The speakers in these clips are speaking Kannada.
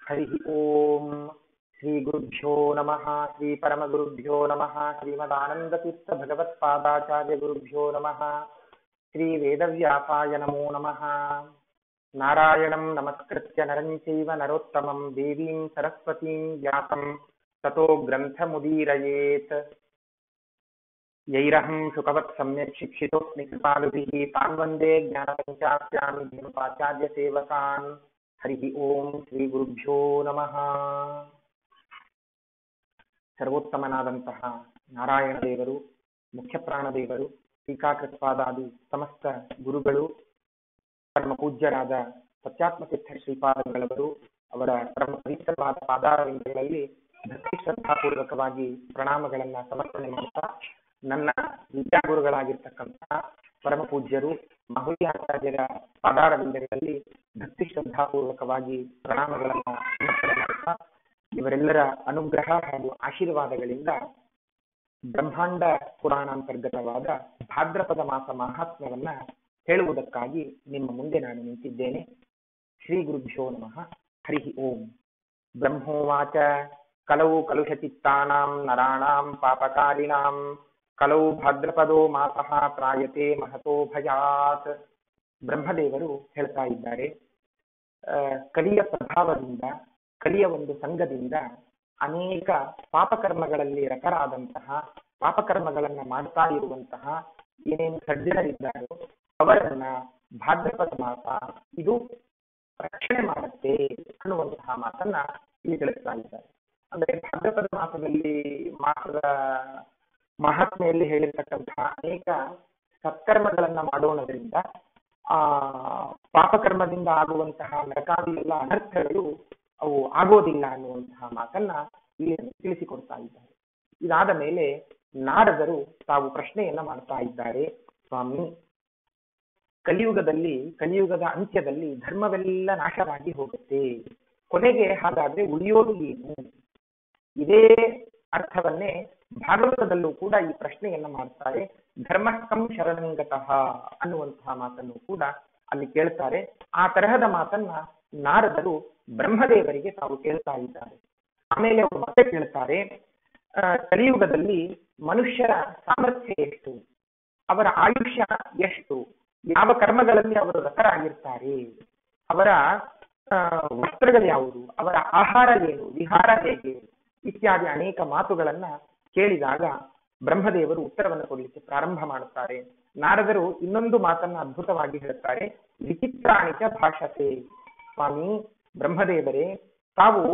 ಹರಿ ಓಂ ಶ್ರೀ ಗುರುಭ್ಯೋ ನಮಃ ಶ್ರೀ ಪರಮಗುರುಭ್ಯೋ ನಮಃ ಶ್ರೀಮದಾನಂದತೀರ್ಥ ಭಗವತ್ಪಾದಾಚಾರ್ಯ ಗುರುಭ್ಯೋ ನಮಃ ಶ್ರೀ ವೇದವ್ಯಾಸಾಯ ನಮೋ ನಮಃ ನಾರಾಯಣಂ ನಮಸ್ಕೃತ್ಯ ನರಂ ಚೈವ ನರೋತ್ತಮಂ ದೇವೀಂ ಸರಸ್ವತೀಂ ವ್ಯಾಸಂ ತಥೋ ಗ್ರಂಥಮುದೀರಯೇತ್ ಯೈರಹಂ ಶುಕವತ್ ಸಮ್ಯಕ್ ಶಿಕ್ಷಿತೋಸ್ಮಿ ಕೃಪಾಲುಭಿः ತಾನ್ ವಂದೇ ಜ್ಞಾನಪಂಚಾಸ್ಯಾಂ ಧೀಮಪಾಚಾರ್ಯ ಸೇವಕಾನ್ ಹರಿ ಓಂ ಶ್ರೀ ಗುರುಭ್ಯೋ ನಮಃ ಸರ್ವೋತ್ತಮನಾದಂತಹ ನಾರಾಯಣ ದೇವರು ಮುಖ್ಯ ಪ್ರಾಣದೇವರು ಟೀಕಾಕೃತ್ಪಾದಾದಿ ಸಮಸ್ತ ಗುರುಗಳು ಪರಮ ಪೂಜ್ಯರಾದ ಸತ್ಯಾತ್ಮತೀರ್ಥ ಶ್ರೀಪಾದಗಳವರು ಅವರ ಪರಮ ಪವಿತ್ರವಾದ ಪಾದಾರವಿಂದಗಳಲ್ಲಿ ಭಕ್ತಿ ಶ್ರದ್ಧಾಪೂರ್ವಕವಾಗಿ ಪ್ರಣಾಮಗಳನ್ನ ಸಮರ್ಪಣೆ ಮಾಡ್ತಾ ನನ್ನ ವಿದ್ಯಾಗುರುಗಳಾಗಿರ್ತಕ್ಕಂತಹ ಪರಮ ಪೂಜ್ಯರು ಮಹುಲ್ಯಾಚಾರ್ಯರ ಪಾದಾರವಿಂದಗಳಲ್ಲಿ ಭಕ್ತಿ ಶ್ರದ್ಧಾಪೂರ್ವಕವಾಗಿ ಪ್ರಣಾಮಗಳನ್ನ ಸಮರ್ಪಣೆ ಮಾಡ್ತಾ ಇವರೆಲ್ಲರ ಅನುಗ್ರಹ ಹಾಗೂ ಆಶೀರ್ವಾದಗಳಿಂದ ಬ್ರಹ್ಮಾಂಡ ಪುರಾಣಾಂತರ್ಗತವಾದ ಭಾದ್ರಪದ ಮಾಸ ಮಹಾತ್ಮ್ಯವನ್ನ ಹೇಳುವುದಕ್ಕಾಗಿ ನಿಮ್ಮ ಮುಂದೆ ನಾನು ನಿಂತಿದ್ದೇನೆ ಶ್ರೀ ಗುರುಭ್ಯೋ ನಮಃ ಹರಿ ಓಂ ಬ್ರಹ್ಮೋವಾಚ ಕಲವು ಕಲುಷಚಿತ್ತಾನಾಂ ನರಾಣಾಂ ಪಾಪಕಾರಿಣಾಂ ಕಲವು ಭಾದ್ರಪದೋ ಮಾಸಃ ಪ್ರಾಯತೆ ಮಹತೋ ಭಯಾತ್ ಬ್ರಹ್ಮದೇವರು ಹೇಳ್ತಾ ಇದ್ದಾರೆ ಕಲಿಯ ಪ್ರಭಾವದಿಂದ ಕಲಿಯ ಒಂದು ಸಂಘದಿಂದ ಅನೇಕ ಪಾಪಕರ್ಮಗಳಲ್ಲಿ ರತರಾದಂತಹ ಪಾಪಕರ್ಮಗಳನ್ನ ಮಾಡ್ತಾ ಇರುವಂತಹ ಏನೇನು ಸಜ್ಜನರಿದ್ದಾರೋ ಅವರನ್ನ ಭಾದ್ರಪದ ಮಾಸ ಇದು ರಕ್ಷಣೆ ಮಾಡುತ್ತೆ ಅನ್ನುವಂತಹ ಮಾತನ್ನ ಇಲ್ಲಿ ತಿಳಿಸ್ತಾ ಇದ್ದಾರೆ ಅಂದ್ರೆ ಭಾದ್ರಪದ ಮಾಸದಲ್ಲಿ ಮಾಸದ ಮಹಾತ್ಮೆಯಲ್ಲಿ ಹೇಳಿರ್ತಕ್ಕಂತಹ ಅನೇಕ ಸತ್ಕರ್ಮಗಳನ್ನ ಮಾಡೋಣದ್ರಿಂದ ಆ ಪಾಪಕರ್ಮದಿಂದ ಆಗುವಂತಹ ನರಕಾದಿ ಎಲ್ಲ ಅನರ್ಥಗಳು ಅವು ಆಗೋದಿಲ್ಲ ಅನ್ನುವಂತಹ ಮಾತನ್ನ ಇಲ್ಲಿ ತಿಳಿಸಿಕೊಡ್ತಾ ಇದ್ದಾರೆ ಇದಾದ ಮೇಲೆ ನಾರದರು ತಾವು ಪ್ರಶ್ನೆಯನ್ನ ಮಾಡ್ತಾ ಇದ್ದಾರೆ ಸ್ವಾಮಿ ಕಲಿಯುಗದಲ್ಲಿ ಕಲಿಯುಗದ ಅಂತ್ಯದಲ್ಲಿ ಧರ್ಮವೆಲ್ಲ ನಾಶವಾಗಿ ಹೋಗುತ್ತೆ ಕೊನೆಗೆ ಹಾಗಾದ್ರೆ ಉಳಿಯೋದು ಏನು ಇದೇ ಅರ್ಥವನ್ನೇ ಭಾಗವತದಲ್ಲೂ ಕೂಡ ಈ ಪ್ರಶ್ನೆಯನ್ನ ಮಾಡ್ತಾರೆ ಧರ್ಮಕ್ಕಂ ಶರಣಂಗತಃ ಅನ್ನುವಂತಹ ಮಾತನ್ನು ಕೂಡ ಅಲ್ಲಿ ಕೇಳ್ತಾರೆ ಆ ತರಹದ ಮಾತನ್ನ ನಾರದರು ಬ್ರಹ್ಮದೇವರಿಗೆ ತಾವು ಕೇಳ್ತಾ ಇದ್ದಾರೆ ಆಮೇಲೆ ಅವರು ಮತ್ತೆ ಕೇಳ್ತಾರೆ ಕಲಿಯುಗದಲ್ಲಿ ಮನುಷ್ಯರ ಸಾಮರ್ಥ್ಯ ಎಷ್ಟು ಅವರ ಆಯುಷ್ಯ ಎಷ್ಟು ಯಾವ ಕರ್ಮಗಳಲ್ಲಿ ಅವರು ರತರಾಗಿರ್ತಾರೆ ಅವರ ವಸ್ತ್ರಗಳು ಯಾವುದು ಅವರ ಆಹಾರ ಏನು ವಿಹಾರ ಹೇಗೆ ಇತ್ಯಾದಿ ಅನೇಕ ಮಾತುಗಳನ್ನ ಕೇಳಿದಾಗ ಬ್ರಹ್ಮದೇವರು ಉತ್ತರವನ್ನು ಕೊಡಲಿಕ್ಕೆ ಪ್ರಾರಂಭ ಮಾಡುತ್ತಾರೆ ನಾರದರು ಇನ್ನೊಂದು ಮಾತನ್ನ ಅದ್ಭುತವಾಗಿ ಹೇಳುತ್ತಾರೆ ವಿಚಿತ್ರಾಣಿಕ ಭಾಷತೆ ಸ್ವಾಮಿ ಬ್ರಹ್ಮದೇವರೇ ತಾವು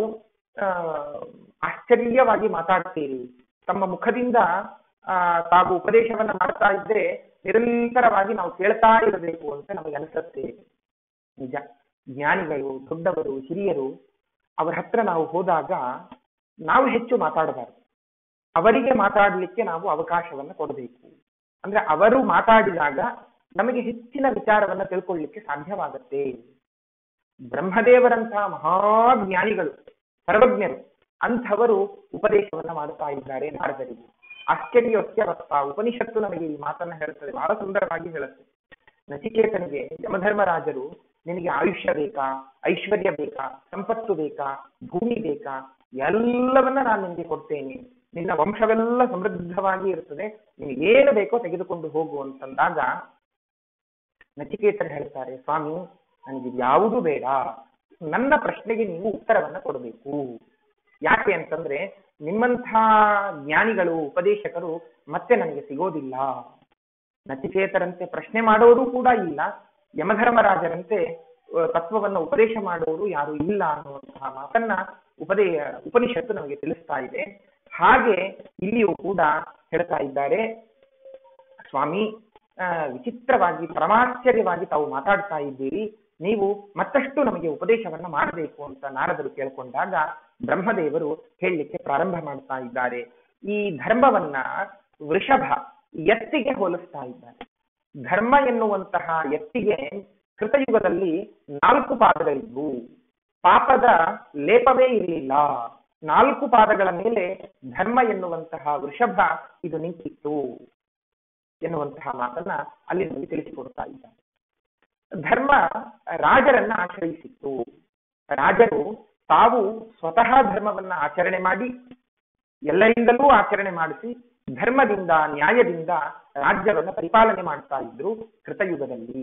ಆಶ್ಚರ್ಯವಾಗಿ ಮಾತಾಡ್ತೀರಿ ತಮ್ಮ ಮುಖದಿಂದ ಆ ತಾವು ಉಪದೇಶವನ್ನ ಮಾಡ್ತಾ ಇದ್ರೆ ನಿರಂತರವಾಗಿ ನಾವು ಕೇಳ್ತಾ ಇರಬೇಕು ಅಂತ ನಮಗೆ ಅನಿಸುತ್ತೆ ನಿಜ ಜ್ಞಾನಿಗಳು ದೊಡ್ಡವರು ಹಿರಿಯರು ಅವರ ಹತ್ರ ನಾವು ಹೋದಾಗ ನಾವು ಹೆಚ್ಚು ಮಾತಾಡಬಾರದು ಅವರಿಗೆ ಮಾತಾಡಲಿಕ್ಕೆ ನಾವು ಅವಕಾಶವನ್ನ ಕೊಡಬೇಕು ಅಂದ್ರೆ ಅವರು ಮಾತಾಡಿದಾಗ ನಮಗೆ ಹೆಚ್ಚಿನ ವಿಚಾರವನ್ನ ತಿಳ್ಕೊಳ್ಳಿಕ್ಕೆ ಸಾಧ್ಯವಾಗತ್ತೆ ಬ್ರಹ್ಮದೇವರಂತಹ ಮಹಾಜ್ಞಾನಿಗಳು ಸರ್ವಜ್ಞರು ಅಂಥವರು ಉಪದೇಶವನ್ನ ಮಾಡುತ್ತಾ ಇದ್ದಾರೆ ನಾರದರಿಗೆ ಆಶ್ಚರ್ಯೋತ್ಯವಸ್ಥ ಉಪನಿಷತ್ತು ನಮಗೆ ಈ ಮಾತನ್ನ ಹೇಳುತ್ತದೆ ಬಹಳ ಸುಂದರವಾಗಿ ಹೇಳುತ್ತೆ ನಚಿಕೇತನಿಗೆ ಯಮಧರ್ಮರಾಜರು ನಿನಗೆ ಆಯುಷ್ಯ ಬೇಕಾ ಐಶ್ವರ್ಯ ಬೇಕಾ ಸಂಪತ್ತು ಬೇಕಾ ಭೂಮಿ ಬೇಕಾ ಎಲ್ಲವನ್ನ ನಾನು ನಿನಗೆ ಕೊಡ್ತೇನೆ ನಿನ್ನ ವಂಶವೆಲ್ಲ ಸಮೃದ್ಧವಾಗಿ ಇರ್ತದೆ ನಿನಗೆ ಏನು ಬೇಕೋ ತೆಗೆದುಕೊಂಡು ಹೋಗು ಅಂತಂದಾಗ ನಚಿಕೇತರು ಹೇಳ್ತಾರೆ ಸ್ವಾಮಿ ನನಗೆ ಯಾವುದು ಬೇಡ ನನ್ನ ಪ್ರಶ್ನೆಗೆ ನೀವು ಉತ್ತರವನ್ನ ಕೊಡಬೇಕು ಯಾಕೆ ಅಂತಂದ್ರೆ ನಿಮ್ಮಂಥ ಜ್ಞಾನಿಗಳು ಉಪದೇಶಕರು ಮತ್ತೆ ನನಗೆ ಸಿಗೋದಿಲ್ಲ ನಚಿಕೇತರಂತೆ ಪ್ರಶ್ನೆ ಮಾಡೋರು ಕೂಡ ಇಲ್ಲ ಯಮಧರ್ಮರಾಜರಂತೆ ತತ್ವವನ್ನ ಉಪದೇಶ ಮಾಡೋರು ಯಾರು ಇಲ್ಲ ಅನ್ನುವಂತಹ ಮಾತನ್ನ ಉಪದೇ ಉಪನಿಷತ್ತು ನಮಗೆ ತಿಳಿಸ್ತಾ ಇದೆ ಹಾಗೆ ಇಲ್ಲಿಯೂ ಕೂಡ ಹೇಳ್ತಾ ಇದ್ದಾರೆ ಸ್ವಾಮಿ ವಿಚಿತ್ರವಾಗಿ ಪರಮಾಶ್ಚರ್ಯವಾಗಿ ತಾವು ಮಾತಾಡ್ತಾ ಇದ್ದೀರಿ ನೀವು ಮತ್ತಷ್ಟು ನಮಗೆ ಉಪದೇಶವನ್ನ ಮಾಡಬೇಕು ಅಂತ ನಾರದರು ಕೇಳ್ಕೊಂಡಾಗ ಬ್ರಹ್ಮದೇವರು ಹೇಳಲಿಕ್ಕೆ ಪ್ರಾರಂಭ ಮಾಡ್ತಾ ಇದ್ದಾರೆ ಈ ಧರ್ಮವನ್ನ ವೃಷಭ ಎತ್ತಿಗೆ ಹೋಲಿಸ್ತಾ ಇದ್ದಾರೆ ಧರ್ಮ ಎನ್ನುವಂತಹ ಎತ್ತಿಗೆ ಕೃತಯುಗದಲ್ಲಿ ನಾಲ್ಕು ಪಾದಗಳಿದ್ವು ಪಾಪದ ಲೇಪವೇ ಇರಲಿಲ್ಲ ನಾಲ್ಕು ಪಾದಗಳ ಮೇಲೆ ಧರ್ಮ ಎನ್ನುವಂತಹ ವೃಷಭ ಇದು ನಿಂತಿತ್ತು ಎನ್ನುವಂತಹ ಮಾತನ್ನ ಅಲ್ಲಿ ನಮಗೆ ತಿಳಿಸಿಕೊಡ್ತಾ ಇದ್ದಾರೆ ಧರ್ಮ ರಾಜರನ್ನ ಆಶ್ರಯಿಸಿತ್ತು ರಾಜರು ತಾವು ಸ್ವತಃ ಧರ್ಮವನ್ನ ಆಚರಣೆ ಮಾಡಿ ಎಲ್ಲರಿಂದಲೂ ಆಚರಣೆ ಮಾಡಿಸಿ ಧರ್ಮದಿಂದ ನ್ಯಾಯದಿಂದ ರಾಜ್ಯವನ್ನು ಪರಿಪಾಲನೆ ಮಾಡ್ತಾ ಇದ್ರು ಕೃತಯುಗದಲ್ಲಿ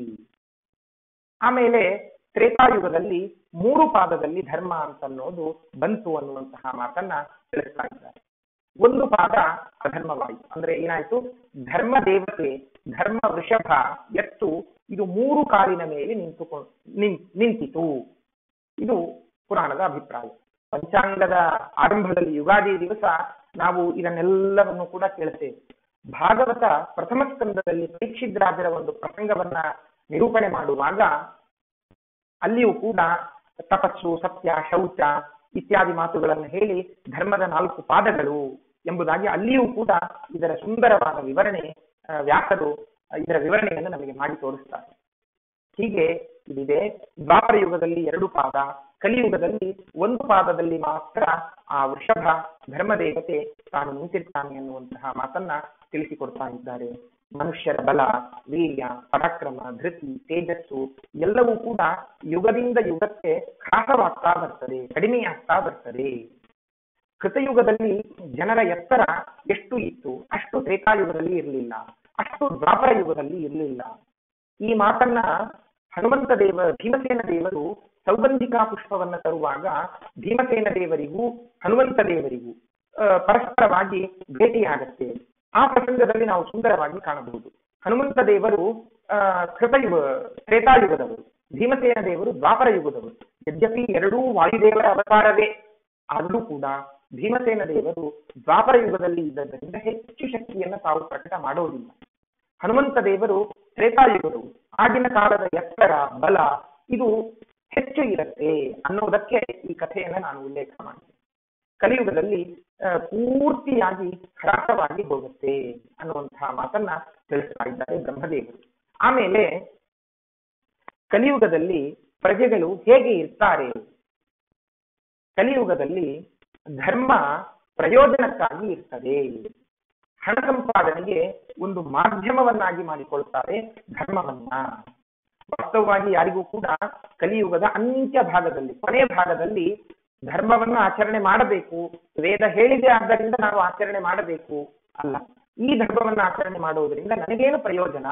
ಆಮೇಲೆ ತ್ರೇತಾಯುಗದಲ್ಲಿ ಮೂರು ಪಾದದಲ್ಲಿ ಧರ್ಮ ಅಂತ ಅನ್ನೋದು ಬಂತು ಅನ್ನುವಂತಹ ಮಾತನ್ನ ತಿಳಿಸ್ತಾ ಇದ್ದಾರೆ ಒಂದು ಪಾದ ಅಧರ್ಮವಾಯಿತು ಅಂದ್ರೆ ಏನಾಯ್ತು ಧರ್ಮ ದೇವತೆ ಧರ್ಮ ವೃಷಭ ಎತ್ತು ಇದು ಮೂರು ಕಾಲಿನ ಮೇಲೆ ನಿಂತುಕೊಂಡು ನಿನ್ ನಿಂತಿತು ಇದು ಪುರಾಣದ ಅಭಿಪ್ರಾಯ ಪಂಚಾಂಗದ ಆರಂಭದಲ್ಲಿ ಯುಗಾದಿ ದಿವಸ ನಾವು ಇದನ್ನೆಲ್ಲವನ್ನು ಕೂಡ ಕೇಳ್ತೇವೆ ಭಾಗವತ ಪ್ರಥಮ ಸ್ಕಂದದಲ್ಲಿ ಪರೀಕ್ಷಿದ್ರಾಜರ ಒಂದು ಪ್ರಸಂಗವನ್ನ ನಿರೂಪಣೆ ಮಾಡುವಾಗ ಅಲ್ಲಿಯೂ ಕೂಡ ತಪಸ್ಸು ಸತ್ಯ ಶೌಚ ಇತ್ಯಾದಿ ಮಾತುಗಳನ್ನು ಹೇಳಿ ಧರ್ಮದ ನಾಲ್ಕು ಪಾದಗಳು ಎಂಬುದಾಗಿ ಅಲ್ಲಿಯೂ ಕೂಡ ಇದರ ಸುಂದರವಾದ ವಿವರಣೆ ಆ, ವ್ಯಾಸರು ಇದರ ವಿವರಣೆಯನ್ನು ನಮಗೆ ಮಾಡಿ ತೋರಿಸ್ತಾರೆ ಹೀಗೆ ಇದಿದೆ ದ್ವಾಪರ ಯುಗದಲ್ಲಿ ಎರಡು ಪಾದ ಕಲಿಯುಗದಲ್ಲಿ ಒಂದು ಪಾದದಲ್ಲಿ ಮಾತ್ರ ಆ ವೃಷಭ ಧರ್ಮದೇವತೆ ತಾನು ನಿಂತಿರ್ತಾನೆ ಅನ್ನುವಂತಹ ಮಾತನ್ನ ತಿಳಿಸಿಕೊಡ್ತಾ ಇದ್ದಾರೆ ಮನುಷ್ಯರ ಬಲ ವೀರ್ಯ ಪರಾಕ್ರಮ ಧೃತಿ ತೇಜಸ್ಸು ಎಲ್ಲವೂ ಕೂಡ ಯುಗದಿಂದ ಯುಗಕ್ಕೆ ಹ್ರಾಸವಾಗ್ತಾ ಬರ್ತದೆ ಕಡಿಮೆಯಾಗ್ತಾ ಬರ್ತದೆ ಕೃತಯುಗದಲ್ಲಿ ಜನರ ಎತ್ತರ ಎಷ್ಟು ಇತ್ತು ಅಷ್ಟು ತ್ರೇತಾಯುಗದಲ್ಲಿ ಇರಲಿಲ್ಲ ಅಷ್ಟು ದ್ವಾಪರ ಯುಗದಲ್ಲಿ ಇರಲಿಲ್ಲ ಈ ಮಾತನ್ನ ಹನುಮಂತ ದೇವ ಭೀಮಸೇನ ದೇವರು ಸೌಗಂಧಿಕಾ ಪುಷ್ಪವನ್ನ ತರುವಾಗ ಭೀಮಸೇನ ದೇವರಿಗೂ ಹನುಮಂತ ದೇವರಿಗೂ ಆ, ಪರಸ್ಪರವಾಗಿ ಭೇಟಿಯಾಗತ್ತೆ ಆ ಪ್ರಸಂಗದಲ್ಲಿ ನಾವು ಸುಂದರವಾಗಿ ಕಾಣಬಹುದು ಹನುಮಂತ ದೇವರು ಆ ಕೃತಯುಗ ತ್ರೇತಾಯುಗದವರು ಭೀಮಸೇನ ದೇವರು ದ್ವಾಪರ ಯುಗದವರು ಯದ್ಯಪಿ ಎರಡೂ ವಾಯುದೇವರ ಅವತಾರವೇ ಆದರೂ ಕೂಡ ಭೀಮಸೇನ ದೇವರು ದ್ವಾಪರ ಯುಗದಲ್ಲಿ ಇದ್ದದ್ದರಿಂದ ಹೆಚ್ಚು ಶಕ್ತಿಯನ್ನು ತಾವು ಪ್ರಕಟ ಮಾಡೋದಿಲ್ಲ ಹನುಮಂತ ದೇವರು ತ್ರೇತಾಯುಗದವರು ಆಗಿನ ಕಾಲದ ಎತ್ತರ ಬಲ ಇದು ಹೆಚ್ಚು ಇರುತ್ತೆ ಅನ್ನೋದಕ್ಕೆ ಈ ಕಥೆಯನ್ನ ನಾನು ಉಲ್ಲೇಖ ಮಾಡಿದೆ ಕಲಿಯುಗದಲ್ಲಿ ಆ, ಪೂರ್ತಿಯಾಗಿ ಹ್ರಾಸವಾಗಿ ಹೋಗುತ್ತೆ ಅನ್ನುವಂತಹ ಮಾತನ್ನ ತಿಳಿಸ್ತಾ ಇದ್ದಾರೆ ಬ್ರಹ್ಮದೇವರು ಆಮೇಲೆ ಕಲಿಯುಗದಲ್ಲಿ ಪ್ರಜೆಗಳು ಹೇಗೆ ಇರ್ತಾರೆ ಕಲಿಯುಗದಲ್ಲಿ ಧರ್ಮ ಪ್ರಯೋಜನಕ್ಕಾಗಿ ಇರ್ತದೆ ಹಣ ಸಂಪಾದನೆಗೆ ಒಂದು ಮಾಧ್ಯಮವನ್ನಾಗಿ ಮಾಡಿಕೊಳ್ತಾರೆ ಧರ್ಮವನ್ನ ವಾಸ್ತವವಾಗಿ ಯಾರಿಗೂ ಕೂಡ ಕಲಿಯುಗದ ಅಂತ್ಯ ಭಾಗದಲ್ಲಿ ಕೊನೆ ಭಾಗದಲ್ಲಿ ಧರ್ಮವನ್ನು ಆಚರಣೆ ಮಾಡಬೇಕು ವೇದ ಹೇಳಿದೆ ಆದ್ದರಿಂದ ನಾವು ಆಚರಣೆ ಮಾಡಬೇಕು ಅಲ್ಲ ಈ ಧರ್ಮವನ್ನು ಆಚರಣೆ ಮಾಡುವುದರಿಂದ ನನಗೇನು ಪ್ರಯೋಜನ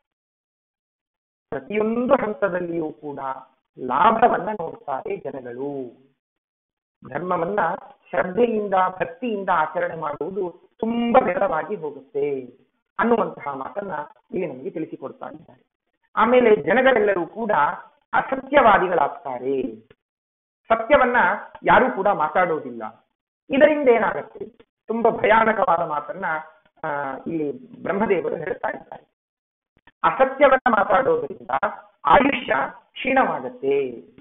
ಪ್ರತಿಯೊಂದು ಹಂತದಲ್ಲಿಯೂ ಕೂಡ ಲಾಭವನ್ನ ನೋಡ್ತಾರೆ ಜನಗಳು ಧರ್ಮವನ್ನ ಶ್ರದ್ಧೆಯಿಂದ ಭಕ್ತಿಯಿಂದ ಆಚರಣೆ ಮಾಡುವುದು ತುಂಬಾ ವಿರಳವಾಗಿ ಹೋಗುತ್ತೆ ಅನ್ನುವಂತಹ ಮಾತನ್ನ ಇಲ್ಲಿ ನಮಗೆ ತಿಳಿಸಿಕೊಡ್ತಾ ಇದ್ದಾರೆ ಆಮೇಲೆ ಜನಗಳೆಲ್ಲರೂ ಕೂಡ ಅಸತ್ಯವಾದಿಗಳಾಗ್ತಾರೆ ಸತ್ಯವನ್ನ ಯಾರೂ ಕೂಡ ಮಾತಾಡೋದಿಲ್ಲ ಇದರಿಂದ ಏನಾಗುತ್ತೆ ತುಂಬಾ ಭಯಾನಕವಾದ ಮಾತನ್ನ ಆ, ಇಲ್ಲಿ ಬ್ರಹ್ಮದೇವರು ಹೇಳ್ತಾ ಇದ್ದಾರೆ ಅಸತ್ಯವನ್ನ ಮಾತಾಡೋದ್ರಿಂದ ಆಯುಷ್ಯ ಕ್ಷೀಣವಾಗತ್ತೆ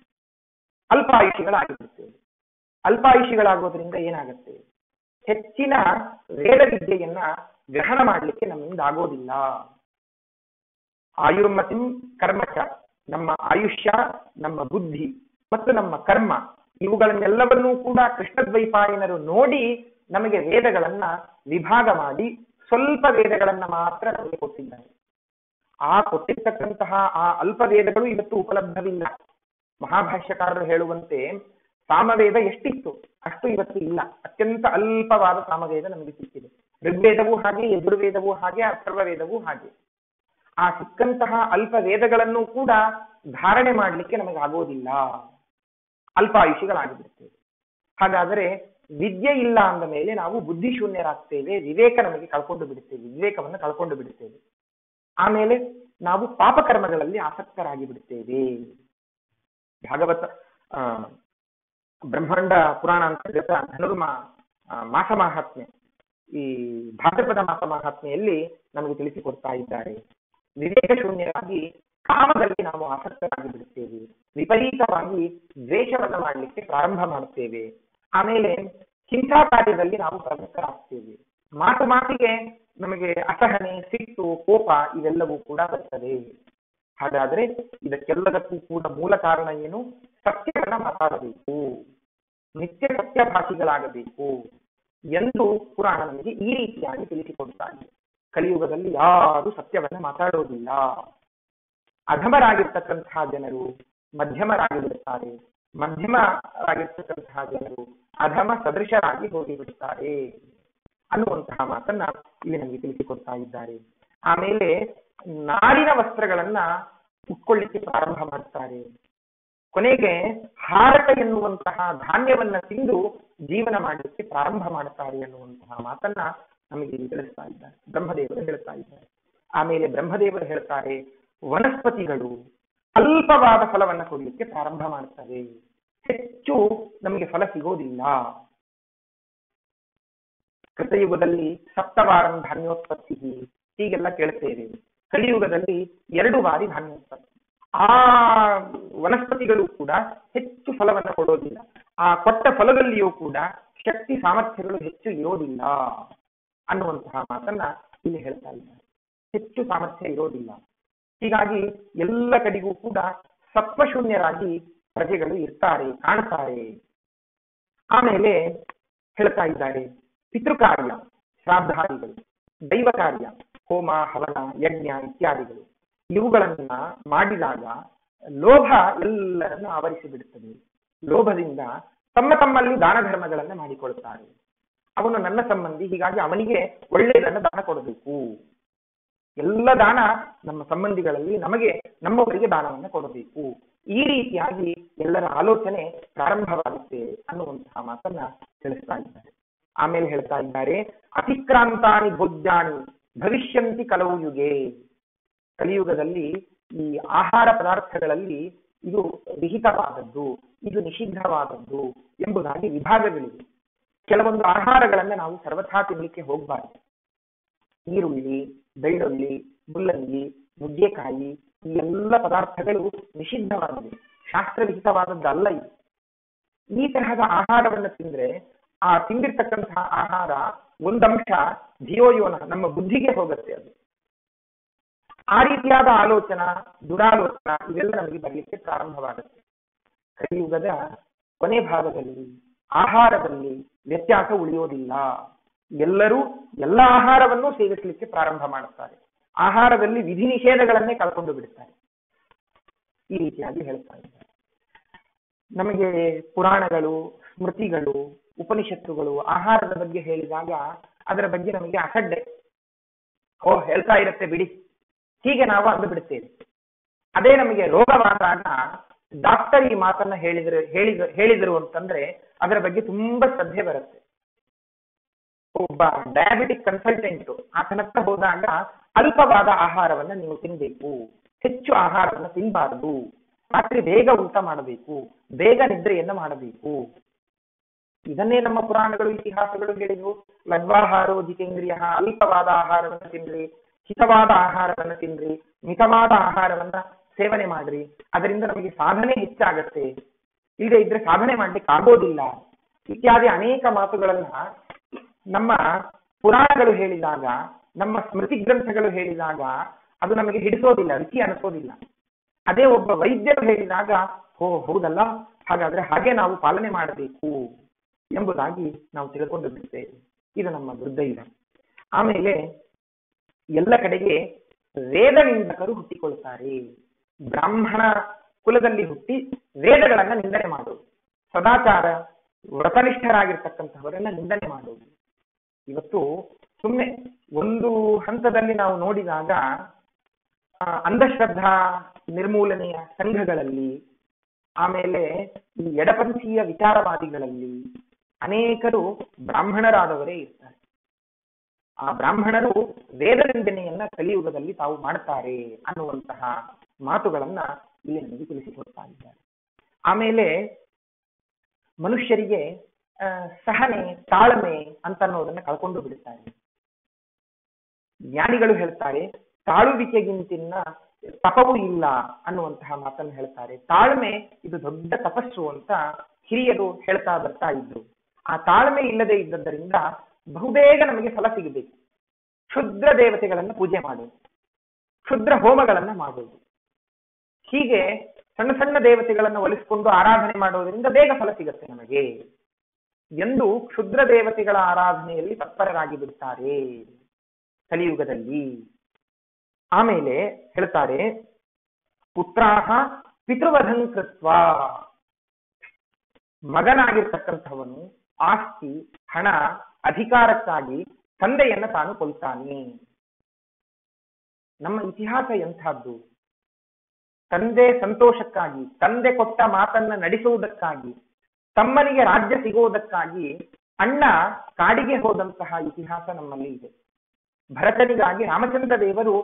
ಅಲ್ಪಾಯುಷಿಗಳಾಗಿರುತ್ತೆ ಅಲ್ಪಾಯುಷಿಗಳಾಗೋದ್ರಿಂದ ಏನಾಗತ್ತೆ ಹೆಚ್ಚಿನ ವೇದ ವಿದ್ಯೆಯನ್ನ ಗ್ರಹಣ ಮಾಡ್ಲಿಕ್ಕೆ ನಮ್ಮಿಂದ ಆಗೋದಿಲ್ಲ ಆಯುರ್ಮತಿಂ ಕರ್ಮಚ ನಮ್ಮ ಆಯುಷ್ಯ ನಮ್ಮ ಬುದ್ಧಿ ಮತ್ತು ನಮ್ಮ ಕರ್ಮ ಇವುಗಳನ್ನೆಲ್ಲವನ್ನೂ ಕೂಡ ಕೃಷ್ಣದ್ವೈಪಾಯನರು ನೋಡಿ ನಮಗೆ ವೇದಗಳನ್ನ ವಿಭಾಗ ಮಾಡಿ ಸ್ವಲ್ಪ ವೇದಗಳನ್ನ ಮಾತ್ರ ನಮಗೆ ಕೊಟ್ಟಿದ್ದಾರೆ ಆ ಕೊಟ್ಟಿರ್ತಕ್ಕಂತಹ ಆ ಅಲ್ಪ ವೇದಗಳು ಇವತ್ತು ಉಪಲಬ್ಧವಿಲ್ಲ ಮಹಾಭಾಷ್ಯಕಾರರು ಹೇಳುವಂತೆ ಸಾಮವೇದ ಎಷ್ಟಿತ್ತು ಅಷ್ಟು ಇವತ್ತು ಇಲ್ಲ ಅತ್ಯಂತ ಅಲ್ಪವಾದ ಸಾಮವೇದ ನಮಗೆ ಸಿಕ್ಕಿದೆ ಋಗ್ವೇದವೂ ಹಾಗೆ ಯಜುರ್ವೇದವೂ ಹಾಗೆ ಅಥರ್ವವೇದವೂ ಹಾಗೆ ಆ ಸಿಕ್ಕಂತಹ ಅಲ್ಪ ವೇದಗಳನ್ನು ಕೂಡ ಧಾರಣೆ ಮಾಡಲಿಕ್ಕೆ ನಮಗೆ ಆಗೋದಿಲ್ಲ ಅಲ್ಪಾಯುಷಿಗಳಾಗಿಬಿಡ್ತೇವೆ ಹಾಗಾದರೆ ವಿದ್ಯೆ ಇಲ್ಲ ಅಂದ ಮೇಲೆ ನಾವು ಬುದ್ಧಿಶೂನ್ಯರಾಗ್ತೇವೆ ವಿವೇಕ ನಮಗೆ ಕಳ್ಕೊಂಡು ಬಿಡುತ್ತೇವೆ ವಿವೇಕವನ್ನು ಕಳ್ಕೊಂಡು ಬಿಡುತ್ತೇವೆ ಆಮೇಲೆ ನಾವು ಪಾಪಕರ್ಮಗಳಲ್ಲಿ ಆಸಕ್ತರಾಗಿ ಬಿಡುತ್ತೇವೆ ಭಾಗವತ ಆ ಬ್ರಹ್ಮಾಂಡ ಪುರಾಣ ಅಂತರ್ಗತ ಧನುರ್ಮ ಆ, ಮಾಸ ಮಹಾತ್ಮೆ ಈ ಭಾದ್ರಪದ ಮಾಸ ಮಹಾತ್ಮೆಯಲ್ಲಿ ನಮಗೆ ತಿಳಿಸಿಕೊಡ್ತಾ ಇದ್ದಾರೆ ವಿವೇಕ ಶೂನ್ಯರಾಗಿ ಕಾಮದಲ್ಲಿ ನಾವು ಆಸಕ್ತರಾಗಿ ಬಿಡುತ್ತೇವೆ ವಿಪರೀತವಾಗಿ ದ್ವೇಷವನ್ನು ಮಾಡಲಿಕ್ಕೆ ಪ್ರಾರಂಭ ಮಾಡುತ್ತೇವೆ ಆಮೇಲೆ ಹಿಂಸಾ ಕಾರ್ಯದಲ್ಲಿ ನಾವು ಪ್ರವೃತ್ತರಾಗ್ತೇವೆ ಮಾತು ಮಾತಿಗೆ ನಮಗೆ ಅಸಹನೆ ಸಿಟ್ಟು ಕೋಪ ಇವೆಲ್ಲವೂ ಕೂಡ ಬರ್ತದೆ ಹಾಗಾದ್ರೆ ಇದಕ್ಕೆಲ್ಲದಕ್ಕೂ ಕೂಡ ಮೂಲ ಕಾರಣ ಏನು ಸತ್ಯವನ್ನ ಮಾತಾಡಬೇಕು ನಿತ್ಯ ಸತ್ಯಭಾಷಿಗಳಾಗಬೇಕು ಎಂದು ಪುರಾಣ ನಮಗೆ ಈ ರೀತಿಯಾಗಿ ತಿಳಿಸಿಕೊಡ್ತಾರೆ ಕಲಿಯುಗದಲ್ಲಿ ಯಾರು ಸತ್ಯವನ್ನ ಮಾತಾಡೋದಿಲ್ಲ ಅಧಮರಾಗಿರ್ತಕ್ಕಂತಹ ಜನರು ಮಧ್ಯಮರಾಗಿ ಬಿಡುತ್ತಾರೆ ಮಧ್ಯಮರಾಗಿರ್ತಕ್ಕಂತಹ ಜನರು ಅಧಮ ಸದೃಶರಾಗಿ ಹೋಗಿಬಿಡುತ್ತಾರೆ ಅನ್ನುವಂತಹ ಮಾತನ್ನ ಇಲ್ಲಿ ನಮಗೆ ತಿಳಿಸಿಕೊಡ್ತಾ ಇದ್ದಾರೆ ಆಮೇಲೆ ನಾರಿನ ವಸ್ತ್ರಗಳನ್ನ ಉಟ್ಕೊಳ್ಳಿಕ್ಕೆ ಪ್ರಾರಂಭ ಮಾಡ್ತಾರೆ ಕೊನೆಗೆ ಹಾರಕ ಎನ್ನುವಂತಹ ಧಾನ್ಯವನ್ನ ತಿಂದು ಜೀವನ ಮಾಡಲಿಕ್ಕೆ ಪ್ರಾರಂಭ ಮಾಡ್ತಾರೆ ಅನ್ನುವಂತಹ ಮಾತನ್ನ ನಮಗೆ ಇಲ್ಲಿ ತಿಳಿಸ್ತಾ ಇದ್ದಾರೆ ಬ್ರಹ್ಮದೇವರು ಹೇಳ್ತಾ ಇದ್ದಾರೆ ಆಮೇಲೆ ಬ್ರಹ್ಮದೇವರು ಹೇಳ್ತಾರೆ ವನಸ್ಪತಿಗಳು ಅಲ್ಪವಾದ ಫಲವನ್ನ ಕೊಡ್ಲಿಕ್ಕೆ ಪ್ರಾರಂಭ ಮಾಡ್ತವೆ ಹೆಚ್ಚು ನಮಗೆ ಫಲ ಸಿಗೋದಿಲ್ಲ ಕೃತಯುಗದಲ್ಲಿ ಸಪ್ತವಾರಂ ಧಾನ್ಯೋತ್ಪತ್ತಿ ಹೀಗೆಲ್ಲ ಕೇಳ್ತೇವೆ ಕಲಿಯುಗದಲ್ಲಿ ಎರಡು ಬಾರಿ ಧಾನ್ಯೋತ್ಪತ್ತಿ ಆ ವನಸ್ಪತಿಗಳು ಕೂಡ ಹೆಚ್ಚು ಫಲವನ್ನು ಕೊಡೋದಿಲ್ಲ ಆ ಕೊಟ್ಟ ಫಲದಲ್ಲಿಯೂ ಕೂಡ ಶಕ್ತಿ ಸಾಮರ್ಥ್ಯಗಳು ಹೆಚ್ಚು ಇರೋದಿಲ್ಲ ಅನ್ನುವಂತಹ ಮಾತನ್ನ ಇಲ್ಲಿ ಹೇಳ್ತಾ ಇದ್ದಾರೆ ಹೆಚ್ಚು ಸಾಮರ್ಥ್ಯ ಇರೋದಿಲ್ಲ ಹೀಗಾಗಿ ಎಲ್ಲ ಕಡೆಗೂ ಕೂಡ ಸತ್ವಶೂನ್ಯರಾಗಿ ಪ್ರಜೆಗಳು ಇರ್ತಾರೆ ಕಾಣ್ತಾರೆ ಆಮೇಲೆ ಹೇಳ್ತಾ ಇದ್ದಾರೆ ಪಿತೃಕಾರ್ಯ ಶ್ರಾದ್ದಾದಿಗಳು ದೈವ ಕಾರ್ಯ ಹೋಮ ಹವನ ಯಜ್ಞ ಇತ್ಯಾದಿಗಳು ಇವುಗಳನ್ನ ಮಾಡಿದಾಗ ಲೋಭ ಎಲ್ಲರನ್ನು ಆವರಿಸಿ ಬಿಡುತ್ತದೆ ಲೋಭದಿಂದ ತಮ್ಮ ತಮ್ಮಲ್ಲಿ ದಾನ ಧರ್ಮಗಳನ್ನ ಮಾಡಿಕೊಳ್ತಾರೆ ಅವನು ನನ್ನ ಸಂಬಂಧಿ ಹೀಗಾಗಿ ಅವನಿಗೆ ಒಳ್ಳೆಯದನ್ನು ದಾನ ಕೊಡಬೇಕು ಎಲ್ಲ ದಾನ ನಮ್ಮ ಸಂಬಂಧಿಗಳಲ್ಲಿ ನಮಗೆ ನಮ್ಮವರಿಗೆ ದಾನವನ್ನು ಕೊಡಬೇಕು ಈ ರೀತಿಯಾಗಿ ಎಲ್ಲರ ಆಲೋಚನೆ ಪ್ರಾರಂಭವಾಗುತ್ತೆ ಅನ್ನುವಂತಹ ಮಾತನ್ನ ತಿಳಿಸ್ತಾ ಇದ್ದಾರೆ ಆಮೇಲೆ ಹೇಳ್ತಾ ಇದ್ದಾರೆ ಅತಿಕ್ರಾಂತಾನಿ ಭೋಜ್ಯಾನಿ ಭವಿಷ್ಯಂತಿ ಕಲವು ಯುಗೆ ಕಲಿಯುಗದಲ್ಲಿ ಈ ಆಹಾರ ಪದಾರ್ಥಗಳಲ್ಲಿ ಇದು ವಿಹಿತವಾದದ್ದು ಇದು ನಿಷಿದ್ಧವಾದದ್ದು ಎಂಬುದಾಗಿ ವಿಭಾಗಗಳಿವೆ ಕೆಲವೊಂದು ಆಹಾರಗಳನ್ನ ನಾವು ಸರ್ವಥಾ ತಿನ್ನಲಿಕ್ಕೆ ಹೋಗಬಾರದು ಈರುಳ್ಳಿ ಬೆಳ್ಳುಳ್ಳಿ ಮುಲ್ಲಂಗಿ ನುಗ್ಗೆಕಾಯಿ ಈ ಎಲ್ಲ ಪದಾರ್ಥಗಳು ನಿಷಿದ್ಧವಾದವು ಶಾಸ್ತ್ರವಿಹಿತವಾದದ್ದಲ್ಲ ಇದು ಈ ತರಹದ ಆಹಾರವನ್ನು ತಿಂದ್ರೆ ಆ ತಿಂದಿರ್ತಕ್ಕಂತಹ ಆಹಾರ ಒಂದಂಶ ಧಿಯೋಯೋನ ನಮ್ಮ ಬುದ್ಧಿಗೆ ಹೋಗುತ್ತೆ ಅದು ಆ ರೀತಿಯಾದ ಆಲೋಚನ ದುರಾಲೋಚನ ಇವೆಲ್ಲ ನಮಗೆ ಬರಲಿಕ್ಕೆ ಪ್ರಾರಂಭವಾಗುತ್ತೆ ಕಲಿಯುಗದ ಕೊನೆ ಭಾಗದಲ್ಲಿ ಆಹಾರದಲ್ಲಿ ವ್ಯತ್ಯಾಸ ಉಳಿಯೋದಿಲ್ಲ ಎಲ್ಲರೂ ಎಲ್ಲ ಆಹಾರವನ್ನು ಸೇವಿಸಲಿಕ್ಕೆ ಪ್ರಾರಂಭ ಮಾಡುತ್ತಾರೆ ಆಹಾರದಲ್ಲಿ ವಿಧಿ ನಿಷೇಧಗಳನ್ನೇ ಕಳ್ಕೊಂಡು ಬಿಡುತ್ತಾರೆ ಈ ರೀತಿಯಾಗಿ ಹೇಳ್ತಾ ಇದ್ದಾರೆ ನಮಗೆ ಪುರಾಣಗಳು ಸ್ಮೃತಿಗಳು ಉಪನಿಷತ್ತುಗಳು ಆಹಾರದ ಬಗ್ಗೆ ಹೇಳಿದಾಗ ಅದರ ಬಗ್ಗೆ ನಮಗೆ ಅಸಡ್ಡೆ ಓ ಹೇಳ್ತಾ ಇರುತ್ತೆ ಬಿಡಿ ಹೀಗೆ ನಾವು ಅಂದು ಬಿಡುತ್ತೇವೆ ಅದೇ ನಮಗೆ ರೋಗವಾದಾಗ ಡಾಕ್ಟರ್ ಈ ಮಾತನ್ನ ಹೇಳಿದ್ರೆ ಹೇಳಿದ ಹೇಳಿದರು ಅಂತಂದ್ರೆ ಅದರ ಬಗ್ಗೆ ತುಂಬಾ ಶ್ರದ್ಧೆ ಬರುತ್ತೆ ಒಬ್ಬ ಡಯಾಬಿಟಿಕ್ ಕನ್ಸಲ್ಟೆಂಟ್ ಆತನ ಹತ್ರ ಹೋದಾಗ ಅಲ್ಪವಾದ ಆಹಾರವನ್ನ ನೀವು ತಿನ್ಬೇಕು ಹೆಚ್ಚು ಆಹಾರವನ್ನ ತಿನ್ನಬಾರದು ರಾತ್ರಿ ಬೇಗ ಊಟ ಮಾಡಬೇಕು ಬೇಗ ನಿದ್ರೆಯನ್ನ ಮಾಡಬೇಕು ಇದನ್ನೇ ನಮ್ಮ ಪುರಾಣಗಳು ಇತಿಹಾಸಗಳು ಹೇಳಿದ್ವು ಲಘ್ವಾಹಾರೋ ಜಿತೇಂದ್ರಿಯ ಅಲ್ಪವಾದ ಆಹಾರವನ್ನ ತಿನ್ರಿ ಹಿತವಾದ ಆಹಾರವನ್ನ ತಿನ್ರಿ ಮಿತವಾದ ಆಹಾರವನ್ನ ಸೇವನೆ ಮಾಡ್ರಿ ಅದರಿಂದ ನಮಗೆ ಸಾಧನೆ ಹೆಚ್ಚಾಗತ್ತೆ ಇಲ್ಲದೆ ಇದ್ರೆ ಸಾಧನೆ ಮಾಡ್ಲಿಕ್ಕೆ ಆಗೋದಿಲ್ಲ ಇತ್ಯಾದಿ ಅನೇಕ ಮಾತುಗಳನ್ನ ನಮ್ಮ ಪುರಾಣಗಳು ಹೇಳಿದಾಗ ನಮ್ಮ ಸ್ಮೃತಿ ಗ್ರಂಥಗಳು ಹೇಳಿದಾಗ ಅದು ನಮಗೆ ಹಿಡಿಸೋದಿಲ್ಲ ರುಚಿ ಅನಿಸೋದಿಲ್ಲ ಅದೇ ಒಬ್ಬ ವೈದ್ಯರು ಹೇಳಿದಾಗ ಓ ಹೌದಲ್ಲ ಹಾಗಾದ್ರೆ ಹಾಗೆ ನಾವು ಪಾಲನೆ ಮಾಡಬೇಕು ಎಂಬುದಾಗಿ ನಾವು ತಿಳ್ಕೊಂಡು ಬಿಡ್ತೇವೆ ಇದು ನಮ್ಮ ದುರ್ದೈವ ಆಮೇಲೆ ಎಲ್ಲ ಕಡೆಗೆ ವೇದ ನಿಂದಕರು ಹುಟ್ಟಿಕೊಳ್ತಾರೆ ಬ್ರಾಹ್ಮಣ ಕುಲದಲ್ಲಿ ಹುಟ್ಟಿ ವೇದಗಳನ್ನ ನಿಂದನೆ ಮಾಡೋದು ಸದಾಚಾರ ವ್ರತನಿಷ್ಠರಾಗಿರ್ತಕ್ಕಂಥವರನ್ನ ನಿಂದನೆ ಮಾಡೋದು ಇವತ್ತು ಸುಮ್ಮನೆ ಒಂದು ಹಂತದಲ್ಲಿ ನಾವು ನೋಡಿದಾಗ ಆ, ಅಂಧಶ್ರದ್ಧಾ ನಿರ್ಮೂಲನೆಯ ಸಂಘಗಳಲ್ಲಿ ಆಮೇಲೆ ಈ ಎಡಪಂಥೀಯ ವಿಚಾರವಾದಿಗಳಲ್ಲಿ ಅನೇಕರು ಬ್ರಾಹ್ಮಣರಾದವರೇ ಇರ್ತಾರೆ ಆ ಬ್ರಾಹ್ಮಣರು ವೇದ ನಿಂದನೆಯನ್ನ ಕಲಿಯುಗದಲ್ಲಿ ತಾವು ಮಾಡ್ತಾರೆ ಅನ್ನುವಂತಹ ಮಾತುಗಳನ್ನ ಇಲ್ಲಿ ನಮಗೆ ತಿಳಿಸಿಕೊಡ್ತಾ ಇದ್ದಾರೆ ಆಮೇಲೆ ಮನುಷ್ಯರಿಗೆ ಆ, ಸಹನೆ ತಾಳ್ಮೆ ಅಂತ ಅನ್ನೋದನ್ನ ಕಳ್ಕೊಂಡು ಬಿಡುತ್ತಾರೆ ಜ್ಞಾನಿಗಳು ಹೇಳ್ತಾರೆ ತಾಳುವಿಕೆಗಿಂತಿನ್ನ ತಪವೂ ಇಲ್ಲ ಅನ್ನುವಂತಹ ಮಾತನ್ನು ಹೇಳ್ತಾರೆ ತಾಳ್ಮೆ ಇದು ದೊಡ್ಡ ತಪಸ್ಸು ಅಂತ ಹಿರಿಯರು ಹೇಳ್ತಾ ಬರ್ತಾ ಇದ್ರು ಆ ತಾಳ್ಮೆ ಇಲ್ಲದೆ ಇದ್ದದ್ದರಿಂದ ಬಹುಬೇಗ ನಮಗೆ ಫಲ ಸಿಗಬೇಕು ಕ್ಷುದ್ರ ದೇವತೆಗಳನ್ನ ಪೂಜೆ ಮಾಡೋದು ಕ್ಷುದ್ರ ಹೋಮಗಳನ್ನ ಮಾಡೋದು ಹೀಗೆ ಸಣ್ಣ ಸಣ್ಣ ದೇವತೆಗಳನ್ನ ಒಲಿಸಿಕೊಂಡು ಆರಾಧನೆ ಮಾಡೋದ್ರಿಂದ ಬೇಗ ಫಲ ಸಿಗತ್ತೆ ನಮಗೆ ಎಂದು ಕ್ಷುದ್ರ ದೇವತೆಗಳ ಆರಾಧನೆಯಲ್ಲಿ ತತ್ಪರರಾಗಿ ಬಿಡ್ತಾರೆ ಕಲಿಯುಗದಲ್ಲಿ ಆಮೇಲೆ ಹೇಳ್ತಾರೆ ಪುತ್ರಾಹ ಪಿತೃವಧಂ ಕೃತ್ವ ಮಗನಾಗಿರ್ತಕ್ಕಂಥವನು ಆಸ್ತಿ ಹಣ ಅಧಿಕಾರಕ್ಕಾಗಿ ತಂದೆಯನ್ನ ತಾನು ಕೊಲ್ತಾನೆ ನಮ್ಮ ಇತಿಹಾಸ ಎಂಥದ್ದು ತಂದೆ ಸಂತೋಷಕ್ಕಾಗಿ ತಂದೆ ಕೊಟ್ಟ ಮಾತನ್ನ ನಡೆಸುವುದಕ್ಕಾಗಿ ತಮ್ಮನಿಗೆ ರಾಜ್ಯ ಸಿಗುವುದಕ್ಕಾಗಿ ಅಣ್ಣ ಕಾಡಿಗೆ ಹೋದಂತಹ ಇತಿಹಾಸ ನಮ್ಮಲ್ಲಿ ಇದೆ ಭರತನಿಗಾಗಿ ರಾಮಚಂದ್ರ ದೇವರು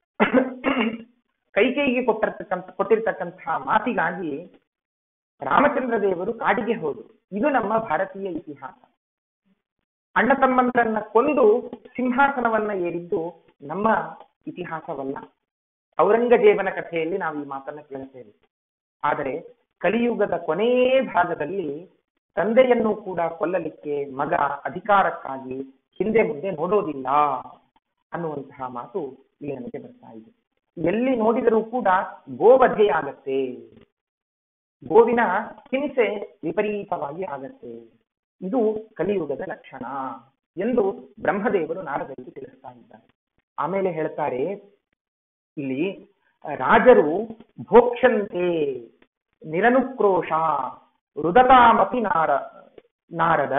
ಕೈಕೈಗೆ ಕೊಟ್ಟಿರ್ತಕ್ಕಂಥ ಕೊಟ್ಟಿರ್ತಕ್ಕಂತಹ ಮಾತಿಗಾಗಿ ರಾಮಚಂದ್ರ ದೇವರು ಕಾಡಿಗೆ ಹೋದರು ಇದು ನಮ್ಮ ಭಾರತೀಯ ಇತಿಹಾಸ ಅಣ್ಣ ತಮ್ಮಂದರನ್ನ ಕೊಂದು ಸಿಂಹಾಸನವನ್ನ ಏರಿದ್ದು ನಮ್ಮ ಇತಿಹಾಸವಲ್ಲ ಔರಂಗಜೇಬನ ಕಥೆಯಲ್ಲಿ ನಾವು ಈ ಮಾತನ್ನ ಕೇಳುತ್ತೇವೆ ಆದರೆ ಕಲಿಯುಗದ ಕೊನೇ ಭಾಗದಲ್ಲಿ ತಂದೆಯನ್ನು ಕೂಡ ಕೊಲ್ಲಲಿಕ್ಕೆ ಮಗ ಅಧಿಕಾರಕ್ಕಾಗಿ ಹಿಂದೆ ಮುಂದೆ ನೋಡೋದಿಲ್ಲ ಅನ್ನುವಂತಹ ಮಾತು ಇಲ್ಲಿ ನಮಗೆ ಬರ್ತಾ ಇದೆ ಎಲ್ಲಿ ನೋಡಿದರೂ ಕೂಡ ಗೋವಧೆ ಆಗತ್ತೆ ಗೋವಿನ ಹಿಂಸೆ ವಿಪರೀತವಾಗಿ ಆಗತ್ತೆ ಇದು ಕಲಿಯುಗದ ಲಕ್ಷಣ ಎಂದು ಬ್ರಹ್ಮದೇವರು ನಾರದರಿಗೆ ತಿಳಿಸ್ತಾ ಇದ್ದಾರೆ ಆಮೇಲೆ ಹೇಳ್ತಾರೆ ಇಲ್ಲಿ ರಾಜರು ಭೋಕ್ಷಂತೆ ನಿರನುಕ್ರೋಶ ರುದತಾಮಪಿ ನಾರ ನಾರದ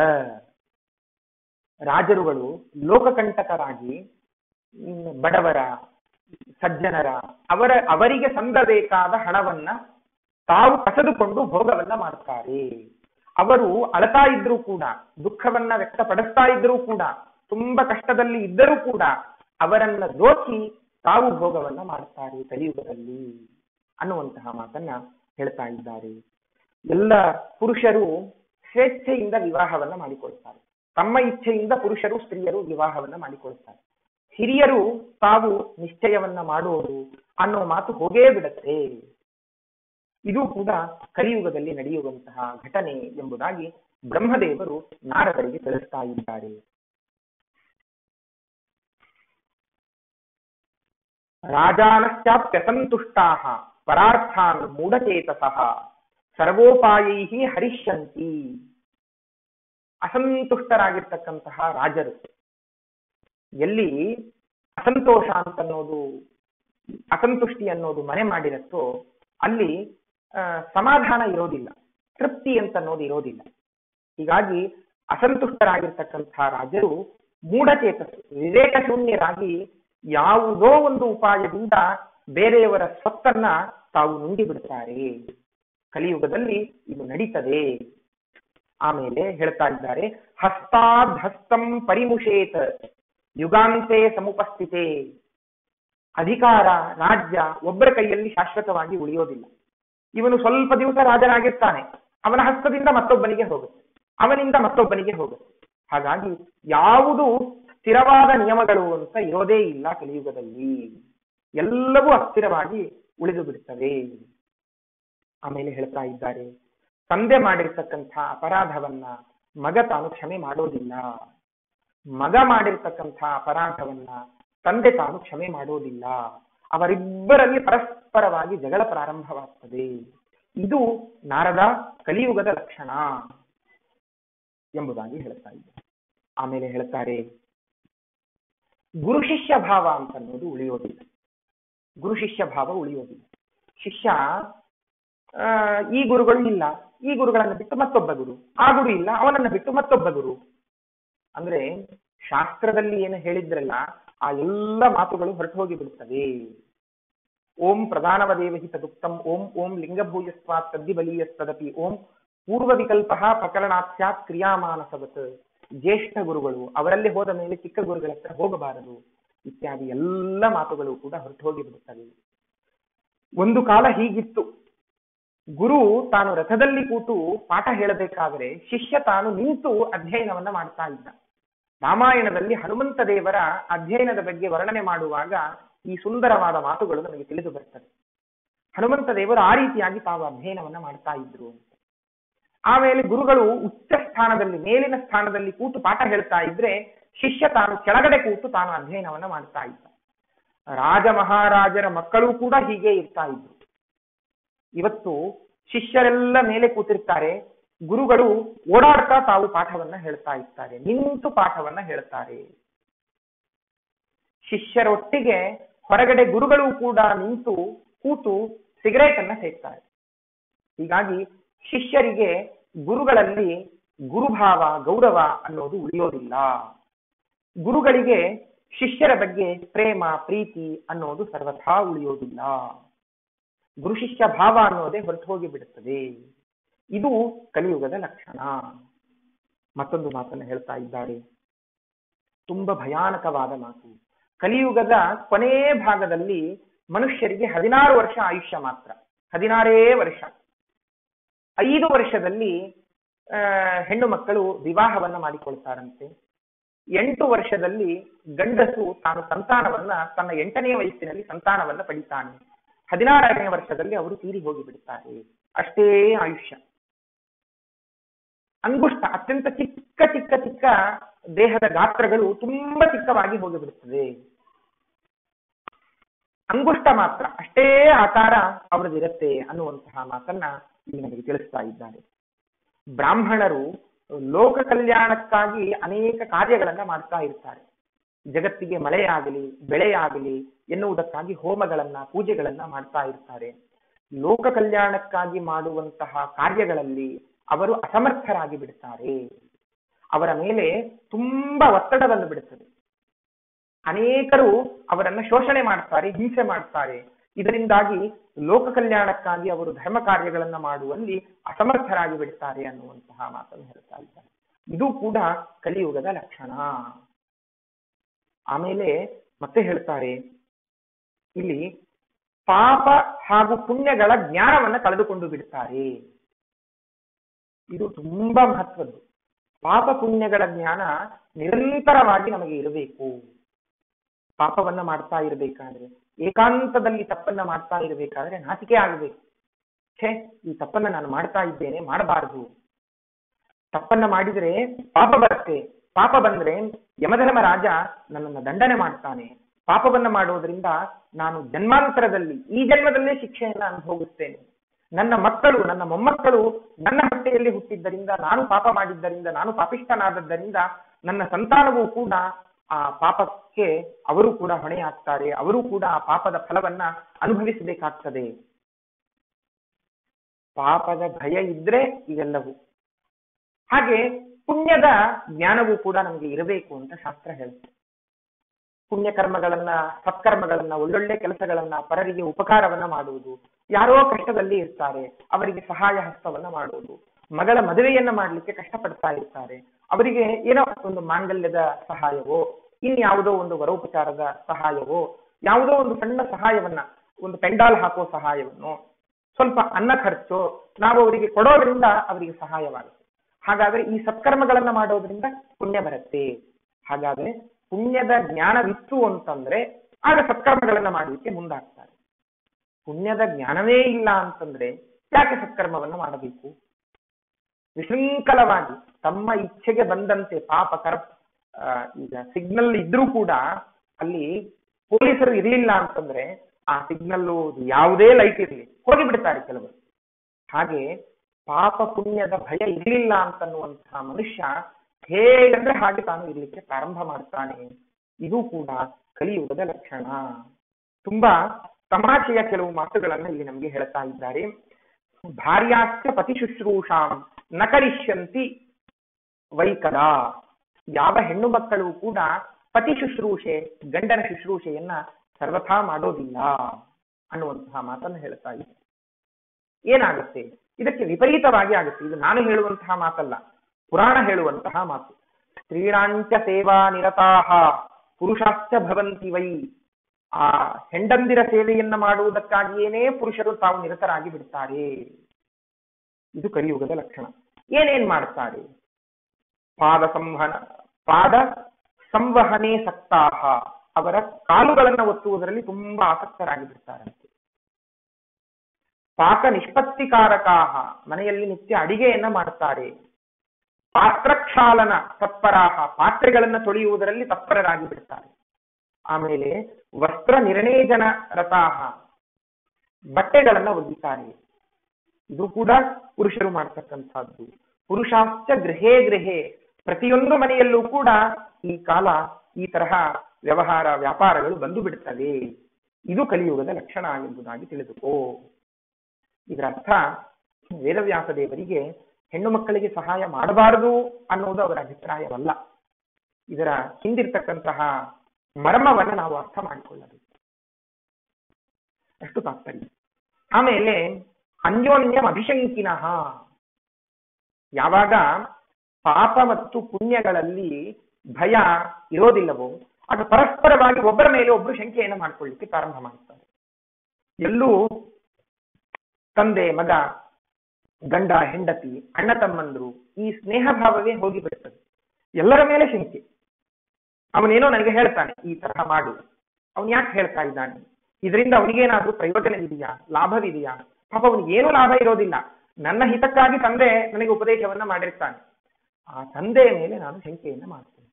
ರಾಜರುಗಳು ಲೋಕಕಂಟಕರಾಗಿ ಹ್ಮ್, ಬಡವರ ಸಜ್ಜನರ ಅವರ ಅವರಿಗೆ ಸಂದಬೇಕಾದ ಹಣವನ್ನ ತಾವು ಕಸದುಕೊಂಡು ಭೋಗವನ್ನ ಮಾಡ್ತಾರೆ ಅವರು ಅಳತಾ ಇದ್ರೂ ಕೂಡ ದುಃಖವನ್ನ ವ್ಯಕ್ತಪಡಿಸ್ತಾ ಇದ್ರೂ ಕೂಡ ತುಂಬಾ ಕಷ್ಟದಲ್ಲಿ ಇದ್ದರೂ ಕೂಡ ಅವರನ್ನ ದೋಚಿ ತಾವು ಭೋಗವನ್ನ ಮಾಡ್ತಾರೆ ಕಲಿಯುಗದಲ್ಲಿ ಅನ್ನುವಂತಹ ಮಾತನ್ನ ಹೇಳ್ತಾ ಇದ್ದಾರೆ ಎಲ್ಲ ಪುರುಷರು ಸ್ವೇಚ್ಛೆಯಿಂದ ವಿವಾಹವನ್ನ ಮಾಡಿಕೊಳ್ತಾರೆ ತಮ್ಮ ಇಚ್ಛೆಯಿಂದ ಪುರುಷರು ಸ್ತ್ರೀಯರು ವಿವಾಹವನ್ನ ಮಾಡಿಕೊಳ್ತಾರೆ ಹಿರಿಯರು ತಾವು ನಿಶ್ಚಯವನ್ನ ಮಾಡೋದು ಅನ್ನೋ ಮಾತು ಹೋಗೇ ಬಿಡತ್ತೆ ಇದು ಕೂಡ ಕಲಿಯುಗದಲ್ಲಿ ನಡೆಯುವಂತಹ ಘಟನೆ ಎಂಬುದಾಗಿ ಬ್ರಹ್ಮದೇವರು ನಾರದರಿಗೆ ತಿಳಿಸ್ತಾ ಇದ್ದಾರೆ ರಾಜಾನಶ್ಚಾಪ್ಯಸಂತುಷ್ಟಾ ಪರಾರ್ಥಾನ್ ಮೂಢಚೇತಸಃ ಸರ್ವೋಪಾಯೈ ಹರಿಷ್ಯಂತಿ ಅಸಂತುಷ್ಟರಾಗಿರ್ತಕ್ಕಂತಹ ರಾಜರು ಎಲ್ಲಿ ಅಸಂತೋಷ ಅಂತನ್ನೋದು ಅಸಂತುಷ್ಟಿ ಅನ್ನೋದು ಮನೆ ಮಾಡಿರತ್ತೋ ಅಲ್ಲಿ ಆ, ಸಮಾಧಾನ ಇರೋದಿಲ್ಲ ತೃಪ್ತಿ ಅಂತನ್ನೋದು ಇರೋದಿಲ್ಲ ಹೀಗಾಗಿ ಅಸಂತುಷ್ಟರಾಗಿರ್ತಕ್ಕಂತಹ ರಾಜರು ಮೂಢಚೇತಸ್ಸು ವಿವೇಕ ಶೂನ್ಯರಾಗಿ ಯಾವುದೋ ಒಂದು ಉಪಾಯದಿಂದ ಬೇರೆಯವರ ಸ್ವತ್ತನ್ನ ತಾವು ನುಂಗಿ ಬಿಡುತ್ತಾರೆ ಕಲಿಯುಗದಲ್ಲಿ ಇದು ನಡೀತದೆ ಆಮೇಲೆ ಹೇಳ್ತಾ ಇದ್ದಾರೆ ಹಸ್ತಾದ್ ಹಸ್ತಂ ಪರಿಮುಷೇತ ಯುಗಾಂತೆ ಸಮುಪಸ್ಥಿತೆ ಅಧಿಕಾರ ರಾಜ್ಯ ಒಬ್ಬರ ಕೈಯಲ್ಲಿ ಶಾಶ್ವತವಾಗಿ ಉಳಿಯೋದಿಲ್ಲ ಇವನು ಸ್ವಲ್ಪ ದಿವಸ ರಾಜನಾಗಿರ್ತಾನೆ ಅವನ ಹಸ್ತದಿಂದ ಮತ್ತೊಬ್ಬನಿಗೆ ಹೋಗುತ್ತೆ ಅವನಿಂದ ಮತ್ತೊಬ್ಬನಿಗೆ ಹೋಗುತ್ತೆ ಹಾಗಾಗಿ ಯಾವುದು ಸ್ಥಿರವಾದ ನಿಯಮಗಳು ಅಂತ ಇರೋದೇ ಇಲ್ಲ ಕಲಿಯುಗದಲ್ಲಿ ಎಲ್ಲವೂ ಅಸ್ಥಿರವಾಗಿ ಉಳಿದು ಬಿಡುತ್ತವೆ ಆಮೇಲೆ ಹೇಳ್ತಾ ಇದ್ದಾರೆ ತಂದೆ ಮಾಡಿರ್ತಕ್ಕಂಥ ಅಪರಾಧವನ್ನ ಮಗ ತಾನು ಕ್ಷಮೆ ಮಾಡೋದಿಲ್ಲ ಮಗ ಮಾಡಿರ್ತಕ್ಕಂಥ ಅಪರಾಧವನ್ನ ತಂದೆ ತಾನು ಕ್ಷಮೆ ಮಾಡೋದಿಲ್ಲ ಅವರಿಬ್ಬರಲ್ಲಿ ಪರಸ್ಪರವಾಗಿ ಜಗಳ ಪ್ರಾರಂಭವಾಗ್ತದೆ ಇದು ನಾರದ ಕಲಿಯುಗದ ಲಕ್ಷಣ ಎಂಬುದಾಗಿ ಹೇಳ್ತಾ ಇದ್ದಾರೆ ಆಮೇಲೆ ಹೇಳ್ತಾರೆ ಗುರು ಶಿಷ್ಯ ಭಾವ ಅಂತನ್ನೋದು ಉಳಿಯೋದಿಲ್ಲ ಗುರು ಶಿಷ್ಯ ಭಾವ ಉಳಿಯೋದಿಲ್ಲ ಶಿಷ್ಯ ಆ, ಈ ಗುರುಗಳು ಇಲ್ಲ ಈ ಗುರುಗಳನ್ನ ಬಿಟ್ಟು ಮತ್ತೊಬ್ಬ ಗುರು ಆ ಗುರು ಇಲ್ಲ ಅವನನ್ನ ಬಿಟ್ಟು ಮತ್ತೊಬ್ಬ ಗುರು ಅಂದ್ರೆ ಶಾಸ್ತ್ರದಲ್ಲಿ ಏನು ಹೇಳಿದ್ರಲ್ಲ ಆ ಎಲ್ಲ ಮಾತುಗಳು ಹೊರಟು ಹೋಗಿ ಬಿಡುತ್ತವೆ ಓಂ ಪ್ರಧಾನವದೇವಹಿ ತದುಕ್ತಂ ಓಂ ಓಂ ಲಿಂಗಭೂಯಸ್ವಾತ್ ತದ್ದಿ ಬಲೀಯಸ್ತದಪಿ ಓಂ ಪೂರ್ವ ವಿಕಲ್ಪ ಪ್ರಕರಣಾತ್ ಸ್ಯಾತ್ ಕ್ರಿಯಾಮಾನಸವತ್ ಜ್ಯೇಷ್ಠ ಗುರುಗಳು ಅವರಲ್ಲಿ ಹೋದ ಮೇಲೆ ಚಿಕ್ಕ ಗುರುಗಳ ಹತ್ರ ಹೋಗಬಾರದು ಇತ್ಯಾದಿ ಎಲ್ಲ ಮಾತುಗಳು ಕೂಡ ಹೊರಟು ಹೋಗಿ ಬಿಡುತ್ತವೆ ಒಂದು ಕಾಲ ಹೀಗಿತ್ತು ಗುರು ತಾನು ರಥದಲ್ಲಿ ಕೂತು ಪಾಠ ಹೇಳಬೇಕಾದರೆ ಶಿಷ್ಯ ತಾನು ನಿಂತು ಅಧ್ಯಯನವನ್ನ ಮಾಡ್ತಾ ಇದ್ದ ರಾಮಾಯಣದಲ್ಲಿ ಹನುಮಂತ ದೇವರ ಅಧ್ಯಯನದ ಬಗ್ಗೆ ವರ್ಣನೆ ಮಾಡುವಾಗ ಈ ಸುಂದರವಾದ ಮಾತುಗಳು ನಮಗೆ ತಿಳಿದು ಬರ್ತದೆ ಹನುಮಂತ ದೇವರು ಆ ರೀತಿಯಾಗಿ ತಾವು ಅಧ್ಯಯನವನ್ನ ಮಾಡ್ತಾ ಇದ್ರು ಆಮೇಲೆ ಗುರುಗಳು ಉಚ್ಚ ಸ್ಥಾನದಲ್ಲಿ ಮೇಲಿನ ಸ್ಥಾನದಲ್ಲಿ ಕೂತು ಪಾಠ ಹೇಳ್ತಾ ಇದ್ರೆ ಶಿಷ್ಯ ತಾನು ಕೆಳಗಡೆ ಕೂತು ತಾನು ಅಧ್ಯಯನವನ್ನ ಮಾಡ್ತಾ ಇದ್ದ ರಾಜ ಮಹಾರಾಜರ ಮಕ್ಕಳು ಕೂಡ ಹೀಗೆ ಇರ್ತಾ ಇದ್ರು ಇವತ್ತು ಶಿಷ್ಯರೆಲ್ಲ ಮೇಲೆ ಕೂತಿರ್ತಾರೆ ಗುರುಗಳು ಓಡಾಡ್ತಾ ತಾವು ಪಾಠವನ್ನ ಹೇಳ್ತಾ ಇರ್ತಾರೆ ನಿಂತು ಪಾಠವನ್ನ ಹೇಳ್ತಾರೆ ಶಿಷ್ಯರೊಟ್ಟಿಗೆ ಹೊರಗಡೆ ಗುರುಗಳು ಕೂಡ ನಿಂತು ಕೂತು ಸಿಗರೇಟ್ ಅನ್ನ ಸೇರ್ತಾರೆ ಹೀಗಾಗಿ ಶಿಷ್ಯರಿಗೆ ಗುರುಗಳಲ್ಲಿ ಗುರುಭಾವ ಗೌರವ ಅನ್ನೋದು ಉಳಿಯೋದಿಲ್ಲ ಗುರುಗಳಿಗೆ ಶಿಷ್ಯರ ಬಗ್ಗೆ ಪ್ರೇಮ ಪ್ರೀತಿ ಅನ್ನೋದು ಸರ್ವಥಾ ಉಳಿಯೋದಿಲ್ಲ ಗುರು ಶಿಷ್ಯ ಭಾವ ಅನ್ನೋದೇ ಹೊರಟು ಹೋಗಿ ಬಿಡುತ್ತದೆ ಇದು ಕಲಿಯುಗದ ಲಕ್ಷಣ ಮತ್ತೊಂದು ಮಾತನ್ನು ಹೇಳ್ತಾ ಇದ್ದಾರೆ ತುಂಬಾ ಭಯಾನಕವಾದ ಮಾತು ಕಲಿಯುಗದ ಕೊನೆ ಭಾಗದಲ್ಲಿ ಮನುಷ್ಯರಿಗೆ ಹದಿನಾರು ವರ್ಷ ಆಯುಷ್ಯ ಮಾತ್ರ ಹದಿನಾರೇ ವರ್ಷ ಐದು ವರ್ಷದಲ್ಲಿ ಆ, ಹೆಣ್ಣು ಮಕ್ಕಳು ವಿವಾಹವನ್ನ ಮಾಡಿಕೊಳ್ತಾರಂತೆ ಎಂಟು ವರ್ಷದಲ್ಲಿ ಗಂಡಸು ತಾನು ಸಂತಾನವನ್ನ ತನ್ನ ಎಂಟನೇ ವಯಸ್ಸಿನಲ್ಲಿ ಸಂತಾನವನ್ನ ಪಡಿತಾನೆ ಹದಿನಾರನೇ ವರ್ಷದಲ್ಲಿ ಅವರು ತೀರಿ ಹೋಗಿ ಬಿಡುತ್ತಾರೆ ಅಷ್ಟೇ ಆಯುಷ್ಯ ಅಂಗುಷ್ಟ ಅತ್ಯಂತ ಚಿಕ್ಕ ಚಿಕ್ಕ ಚಿಕ್ಕ ದೇಹದ ಗಾತ್ರಗಳು ತುಂಬಾ ಚಿಕ್ಕವಾಗಿ ಹೋಗಿಬಿಡುತ್ತದೆ ಅಂಗುಷ್ಟ ಮಾತ್ರ ಅಷ್ಟೇ ಆಕಾರ ಅವರದಿರುತ್ತೆ ಅನ್ನುವಂತಹ ಮಾತನ್ನ ಇಲ್ಲಿ ನಮಗೆ ತಿಳಿಸ್ತಾ ಇದ್ದಾರೆ ಬ್ರಾಹ್ಮಣರು ಲೋಕ ಕಲ್ಯಾಣಕ್ಕಾಗಿ ಅನೇಕ ಕಾರ್ಯಗಳನ್ನ ಮಾಡ್ತಾ ಇರ್ತಾರೆ ಜಗತ್ತಿಗೆ ಮಳೆಯಾಗಲಿ ಬೆಳೆಯಾಗಲಿ ಎನ್ನುವುದಕ್ಕಾಗಿ ಹೋಮಗಳನ್ನ ಪೂಜೆಗಳನ್ನ ಮಾಡ್ತಾ ಇರ್ತಾರೆ ಲೋಕ ಕಲ್ಯಾಣಕ್ಕಾಗಿ ಮಾಡುವಂತಹ ಕಾರ್ಯಗಳಲ್ಲಿ ಅವರು ಅಸಮರ್ಥರಾಗಿ ಬಿಡುತ್ತಾರೆ ಅವರ ಮೇಲೆ ತುಂಬಾ ಒತ್ತಡವನ್ನು ಬಿಡುತ್ತದೆ ಅನೇಕರು ಅವರನ್ನ ಶೋಷಣೆ ಮಾಡ್ತಾರೆ ಹಿಂಸೆ ಮಾಡ್ತಾರೆ ಇದರಿಂದಾಗಿ ಲೋಕ ಕಲ್ಯಾಣಕ್ಕಾಗಿ ಅವರು ಧರ್ಮ ಕಾರ್ಯಗಳನ್ನ ಮಾಡುವಲ್ಲಿ ಅಸಮರ್ಥರಾಗಿ ಬಿಡುತ್ತಾರೆ ಅನ್ನುವಂತಹ ಮಾತನ್ನು ಹೇಳ್ತಾ ಇದ್ದಾರೆ ಇದು ಕೂಡ ಕಲಿಯುಗದ ಲಕ್ಷಣ ಆಮೇಲೆ ಮತ್ತೆ ಹೇಳ್ತಾರೆ ಇಲ್ಲಿ ಪಾಪ ಹಾಗೂ ಪುಣ್ಯಗಳ ಜ್ಞಾನವನ್ನ ಕಳೆದುಕೊಂಡು ಬಿಡುತ್ತಾರೆ ಇದು ತುಂಬಾ ಮಹತ್ವದ್ದು ಪಾಪ ಪುಣ್ಯಗಳ ಜ್ಞಾನ ನಿರಂತರವಾಗಿ ನಮಗೆ ಇರಬೇಕು ಪಾಪವನ್ನ ಮಾಡ್ತಾ ಇರಬೇಕಾದ್ರೆ ಏಕಾಂತದಲ್ಲಿ ತಪ್ಪನ್ನ ಮಾಡ್ತಾ ಇರಬೇಕಾದ್ರೆ ನಾಚಿಕೆ ಆಗಬೇಕು ಛೇ ಈ ತಪ್ಪನ್ನ ನಾನು ಮಾಡ್ತಾ ಇದ್ದೇನೆ ಮಾಡಬಾರದು ತಪ್ಪನ್ನ ಮಾಡಿದ್ರೆ ಪಾಪ ಬರುತ್ತೆ ಪಾಪ ಬಂದ್ರೆ ಯಮಧರ್ಮ ರಾಜ ನನ್ನನ್ನು ದಂಡನೆ ಮಾಡ್ತಾನೆ ಪಾಪವನ್ನ ಮಾಡೋದ್ರಿಂದ ನಾನು ಜನ್ಮಾಂತರದಲ್ಲಿ ಈ ಜನ್ಮದಲ್ಲೇ ಶಿಕ್ಷೆಯನ್ನ ಅನುಭವಿಸ್ತೇನೆ ನನ್ನ ಮಕ್ಕಳು ನನ್ನ ಮೊಮ್ಮಕ್ಕಳು ನನ್ನ ಹೊಟ್ಟೆಯಲ್ಲಿ ಹುಟ್ಟಿದ್ದರಿಂದ ನಾನು ಪಾಪ ಮಾಡಿದ್ದರಿಂದ ನಾನು ಪಾಪಿಷ್ಠನಾದದ್ದರಿಂದ ನನ್ನ ಸಂತಾನವೂ ಕೂಡ ಆ ಪಾಪಕ್ಕೆ ಅವರು ಕೂಡ ಹೊಣೆಯಾಗ್ತಾರೆ ಅವರು ಕೂಡ ಆ ಪಾಪದ ಫಲವನ್ನ ಅನುಭವಿಸಬೇಕಾಗ್ತದೆ ಪಾಪದ ಭಯ ಇದ್ರೆ ಇವೆಲ್ಲವೂ ಹಾಗೆ ಪುಣ್ಯದ ಜ್ಞಾನವೂ ಕೂಡ ನಮಗೆ ಇರಬೇಕು ಅಂತ ಶಾಸ್ತ್ರ ಹೇಳುತ್ತೆ ಪುಣ್ಯ ಕರ್ಮಗಳನ್ನ ಸತ್ಕರ್ಮಗಳನ್ನ ಒಳ್ಳೊಳ್ಳೆ ಕೆಲಸಗಳನ್ನ ಪರರಿಗೆ ಉಪಕಾರವನ್ನ ಮಾಡುವುದು ಯಾರೋ ಕಷ್ಟದಲ್ಲಿ ಇರ್ತಾರೆ ಅವರಿಗೆ ಸಹಾಯ ಹಸ್ತವನ್ನ ಮಾಡುವುದು ಮಗಳ ಮದುವೆಯನ್ನ ಮಾಡ್ಲಿಕ್ಕೆ ಕಷ್ಟಪಡ್ತಾ ಇರ್ತಾರೆ ಅವರಿಗೆ ಏನೋ ಒಂದು ಮಾಂಗಲ್ಯದ ಸಹಾಯವೋ ಇನ್ಯಾವುದೋ ಒಂದು ವರೋಪಚಾರದ ಸಹಾಯವೋ ಯಾವುದೋ ಒಂದು ಸಣ್ಣ ಸಹಾಯವನ್ನ ಒಂದು ಪೆಂಡಾಲ್ ಹಾಕೋ ಸಹಾಯವನ್ನು ಸ್ವಲ್ಪ ಅನ್ನ ಖರ್ಚು ನಾವು ಅವರಿಗೆ ಕೊಡೋದ್ರಿಂದ ಅವರಿಗೆ ಸಹಾಯವಾಗುತ್ತೆ ಹಾಗಾದ್ರೆ ಈ ಸತ್ಕರ್ಮಗಳನ್ನ ಮಾಡೋದ್ರಿಂದ ಪುಣ್ಯ ಬರುತ್ತೆ ಹಾಗಾದ್ರೆ ಪುಣ್ಯದ ಜ್ಞಾನವಿತ್ತು ಅಂತಂದ್ರೆ ಆಗ ಸತ್ಕರ್ಮಗಳನ್ನ ಮಾಡಲಿಕ್ಕೆ ಮುಂದಾಗ್ತಾರೆ ಪುಣ್ಯದ ಜ್ಞಾನವೇ ಇಲ್ಲ ಅಂತಂದ್ರೆ ಯಾಕೆ ಸತ್ಕರ್ಮವನ್ನ ಮಾಡಬೇಕು ವಿಶೃಂಖಲವಾಗಿ ತಮ್ಮ ಇಚ್ಛೆಗೆ ಬಂದಂತೆ ಪಾಪ ಕರ ಆ, ಈಗ ಸಿಗ್ನಲ್ ಇದ್ರೂ ಕೂಡ ಅಲ್ಲಿ ಪೊಲೀಸರು ಇರಲಿಲ್ಲ ಅಂತಂದ್ರೆ ಆ ಸಿಗ್ನಲ್ ಯಾವುದೇ ಲೈಟ್ ಇರಲಿ ಹೋಗಿ ಬಿಡ್ತಾರೆ ಕೆಲವರು ಹಾಗೆ ಪಾಪ ಪುಣ್ಯದ ಭಯ ಇರಲಿಲ್ಲ ಅಂತನ್ನುವಂತಹ ಮನುಷ್ಯ ಹೇಗಂದ್ರೆ ಹಾಗೆ ತಾನು ಇರ್ಲಿಕ್ಕೆ ಪ್ರಾರಂಭ ಮಾಡ್ತಾನೆ ಇದು ಕೂಡ ಕಲಿಯುಗದ ಲಕ್ಷಣ ತುಂಬಾ ತಮಾಷೆಯ ಕೆಲವು ಮಾತುಗಳನ್ನ ಇಲ್ಲಿ ನಮಗೆ ಹೇಳ್ತಾ ಇದ್ದಾರೆ ಭಾರ್ಯಾಶ್ಚ ಪತಿ ಶುಶ್ರೂಷಾಂ ನ ಕರಿಷ್ಯಂತಿ ವೈಕದ ಯಾವ ಹೆಣ್ಣು ಮಕ್ಕಳು ಕೂಡ ಪತಿ ಶುಶ್ರೂಷೆ ಗಂಡನ ಶುಶ್ರೂಷೆಯನ್ನ ಸರ್ವಥಾ ಮಾಡೋದಿಲ್ಲ ಅನ್ನುವಂತಹ ಮಾತನ್ನು ಹೇಳ್ತಾ ಇದೆ ಏನಾಗುತ್ತೆ ಇದಕ್ಕೆ ವಿಪರೀತವಾಗಿ ಆಗುತ್ತೆ ಇದು ನಾನು ಹೇಳುವಂತಹ ಮಾತಲ್ಲ ಪುರಾಣ ಹೇಳುವಂತಹ ಮಾತು ಸ್ತ್ರೀಣಾಂಚ ಸೇವಾ ನಿರತಾಹ ಪುರುಷಾಶ್ಚ ಭವಂತಿ ವೈ ಆ ಹೆಂಡಂದಿರ ಸೇವೆಯನ್ನ ಮಾಡುವುದಕ್ಕಾಗಿಯೇನೇ ಪುರುಷರು ತಾವು ನಿರತರಾಗಿ ಬಿಡ್ತಾರೆ ಇದು ಕಲಿಯುಗದ ಲಕ್ಷಣ ಏನೇನ್ ಮಾಡ್ತಾರೆ ಪಾದ ಸಂವಹನ ಪಾದ ಸಂವಹನೆ ಸಕ್ತಾಹ ಅವರ ಕಾಲುಗಳನ್ನ ಒತ್ತುವುದರಲ್ಲಿ ತುಂಬಾ ಆಸಕ್ತರಾಗಿ ಬಿಡ್ತಾರಂತೆ ಪಾಕ ನಿಷ್ಪತ್ತಿಕಾರಕಾಹ ಮನೆಯಲ್ಲಿ ನಿತ್ಯ ಅಡಿಗೆಯನ್ನ ಮಾಡ್ತಾರೆ ಪಾತ್ರಕ್ಷಾಲನ ತತ್ಪರಾಹ ಪಾತ್ರೆಗಳನ್ನ ತೊಳೆಯುವುದರಲ್ಲಿ ತತ್ಪರರಾಗಿ ಬಿಡ್ತಾರೆ ಆಮೇಲೆ ವಸ್ತ್ರ ನಿರ್ಣೇಜನ ರತಾಹ ಬಟ್ಟೆಗಳನ್ನ ಒದ್ದಿತಾರೆ ಇದು ಕೂಡ ಪುರುಷರು ಮಾಡ್ತಕ್ಕಂಥದ್ದು ಪುರುಷಾಶ್ಚ ಗೃಹೇ ಗೃಹೇ ಪ್ರತಿಯೊಂದು ಮನೆಯಲ್ಲೂ ಕೂಡ ಈ ಕಾಲ ಈ ತರಹ ವ್ಯವಹಾರ ವ್ಯಾಪಾರಗಳು ಬಂದು ಬಿಡುತ್ತವೆ ಇದು ಕಲಿಯುಗದ ಲಕ್ಷಣ ಎಂಬುದಾಗಿ ತಿಳಿದುಕೋ ಇದರ ಅರ್ಥ ವೇದವ್ಯಾಸ ದೇವರಿಗೆ ಹೆಣ್ಣು ಮಕ್ಕಳಿಗೆ ಸಹಾಯ ಮಾಡಬಾರದು ಅನ್ನುವುದು ಅವರ ಅಭಿಪ್ರಾಯವಲ್ಲ ಇದರ ಹಿಂದಿರ್ತಕ್ಕಂತಹ ಮರ್ಮವನ್ನು ನಾವು ಅರ್ಥ ಮಾಡಿಕೊಳ್ಳಬೇಕು ಅಷ್ಟು ತಾತ್ಪರ್ಯ ಆಮೇಲೆ ಅನ್ಯೋನ್ಯಂ ಅಭಿಶಂಕಿನಃ ಯಾವಾಗ ಪಾಪ ಮತ್ತು ಪುಣ್ಯಗಳಲ್ಲಿ ಭಯ ಇರೋದಿಲ್ಲವೋ ಆಗ ಪರಸ್ಪರವಾಗಿ ಒಬ್ಬರ ಮೇಲೆ ಒಬ್ಬರು ಶಂಕೆಯನ್ನು ಮಾಡ್ಕೊಳ್ಳಿಕ್ಕೆ ಪ್ರಾರಂಭ ಮಾಡ್ತಾರೆ ಎಲ್ಲೂ ತಂದೆ ಮಗ ಗಂಡ ಹೆಂಡತಿ ಅಣ್ಣ ತಮ್ಮಂದ್ರು ಈ ಸ್ನೇಹ ಭಾವವೇ ಹೋಗಿಬಿಡ್ತದೆ ಎಲ್ಲರ ಮೇಲೆ ಶಂಕೆ ಅವನೇನೋ ನನಗೆ ಹೇಳ್ತಾನೆ ಈ ತರಹ ಮಾಡು ಅವನು ಯಾಕೆ ಹೇಳ್ತಾ ಇದ್ದಾನೆ ಇದರಿಂದ ಅವನಿಗೇನಾದ್ರೂ ಪ್ರಯೋಜನವಿದೆಯಾ ಲಾಭವಿದೆಯಾ ಪಾಪ ಅವನಿಗೆ ಏನೂ ಲಾಭ ಇರೋದಿಲ್ಲ ನನ್ನ ಹಿತಕ್ಕಾಗಿ ತಂದೆ ನನಗೆ ಉಪದೇಶವನ್ನ ಮಾಡಿರ್ತಾನೆ ಆ ತಂದೆಯ ಮೇಲೆ ನಾನು ಶಂಕೆಯನ್ನ ಮಾಡ್ತೇನೆ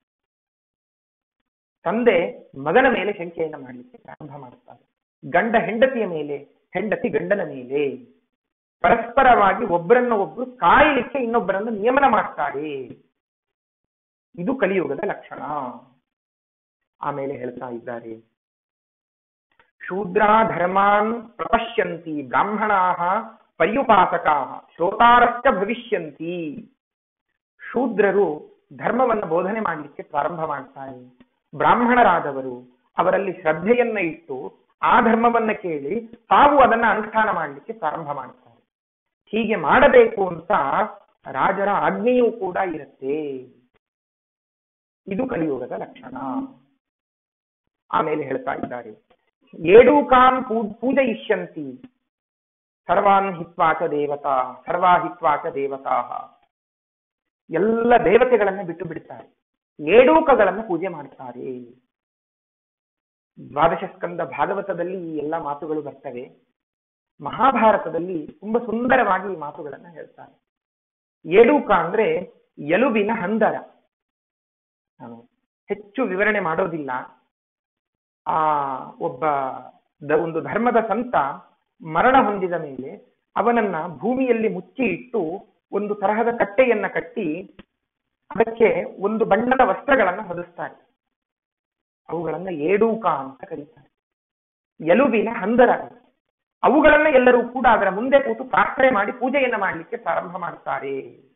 ತಂದೆ ಮಗನ ಮೇಲೆ ಶಂಕೆಯನ್ನ ಮಾಡಲಿಕ್ಕೆ ಪ್ರಾರಂಭ ಮಾಡುತ್ತಾರೆ ಗಂಡ ಹೆಂಡತಿಯ ಮೇಲೆ ಹೆಂಡತಿ ಗಂಡನ ಮೇಲೆ ಪರಸ್ಪರವಾಗಿ ಒಬ್ಬರನ್ನ ಒಬ್ರು ಕಾಯಲಿಕ್ಕೆ ಇನ್ನೊಬ್ಬರನ್ನು ನಿಯಮನ ಮಾಡ್ತಾರೆ ಇದು ಕಲಿಯುಗದ ಲಕ್ಷಣ ಆಮೇಲೆ ಹೇಳ್ತಾ ಇದ್ದಾರೆ ಶೂದ್ರಾ ಧರ್ಮಾನ್ ಪ್ರಪಶ್ಯಂತಿ ಬ್ರಾಹ್ಮಣಾ ಪರ್ಯುಪಾಸಕಾ ಶ್ರೋತಾರಶ್ಚ ಭವಿಷ್ಯಂತಿ ಶೂದ್ರರು ಧರ್ಮವನ್ನು ಬೋಧನೆ ಮಾಡಲಿಕ್ಕೆ ಪ್ರಾರಂಭ ಮಾಡ್ತಾರೆ ಬ್ರಾಹ್ಮಣರಾದವರು ಅವರಲ್ಲಿ ಶ್ರದ್ಧೆಯನ್ನ ಇಟ್ಟು ಆ ಧರ್ಮವನ್ನ ಕೇಳಿ ತಾವು ಅದನ್ನ ಅನುಷ್ಠಾನ ಮಾಡಲಿಕ್ಕೆ ಪ್ರಾರಂಭ ಮಾಡ್ತಾರೆ ಹೀಗೆ ಮಾಡಬೇಕು ಅಂತ ರಾಜರ ಆಜ್ಞೆಯೂ ಕೂಡ ಇರುತ್ತೆ ಇದು ಕಲಿಯುಗದ ಲಕ್ಷಣ ಆಮೇಲೆ ಹೇಳ್ತಾ ಇದ್ದಾರೆ ಏಡೂಕಾನ್ ಪೂ ಪೂಜಯಿಷ್ಯಂತಿ ಸರ್ವಾನ್ ಹಿತ್ವಾಚ ದೇವತಾ ಸರ್ವಾ ಹಿತ್ವಾಚ ದೇವತಾ ಎಲ್ಲ ದೇವತೆಗಳನ್ನ ಬಿಟ್ಟು ಬಿಡ್ತಾರೆ ಏಡೂಕಗಳನ್ನು ಪೂಜೆ ಮಾಡ್ತಾರೆ ದ್ವಾದಶ ಸ್ಕಂದ ಭಾಗವತದಲ್ಲಿ ಈ ಎಲ್ಲ ಮಾತುಗಳು ಬರ್ತವೆ ಮಹಾಭಾರತದಲ್ಲಿ ತುಂಬಾ ಸುಂದರವಾಗಿ ಈ ಮಾತುಗಳನ್ನ ಹೇಳ್ತಾರೆ ಏಡೂಕ ಅಂದ್ರೆ ಎಲುಬಿನ ಹಂದರ ನಾನು ಹೆಚ್ಚು ವಿವರಣೆ ಮಾಡೋದಿಲ್ಲ ಆ ಒಬ್ಬ ದ- ಒಂದು ಧರ್ಮದ ಸಂತ ಮರಣ ಹೊಂದಿದ ಮೇಲೆ ಅವನನ್ನ ಭೂಮಿಯಲ್ಲಿ ಮುಚ್ಚಿ ಇಟ್ಟು ಒಂದು ತರಹದ ಕಟ್ಟೆಯನ್ನ ಕಟ್ಟಿ ಅದಕ್ಕೆ ಒಂದು ಬಣ್ಣದ ವಸ್ತ್ರಗಳನ್ನ ಹೊದಿಸ್ತಾರೆ ಅವುಗಳನ್ನ ಏಡೂಕ ಅಂತ ಕರೀತಾರೆ ಎಲುಬಿನ ಹಂದರ ಅವುಗಳನ್ನ ಎಲ್ಲರೂ ಕೂಡ ಅದರ ಮುಂದೆ ಕೂತು ಪ್ರಾರ್ಥನೆ ಮಾಡಿ ಪೂಜೆಯನ್ನ ಮಾಡಲಿಕ್ಕೆ ಪ್ರಾರಂಭ ಮಾಡ್ತಾರೆ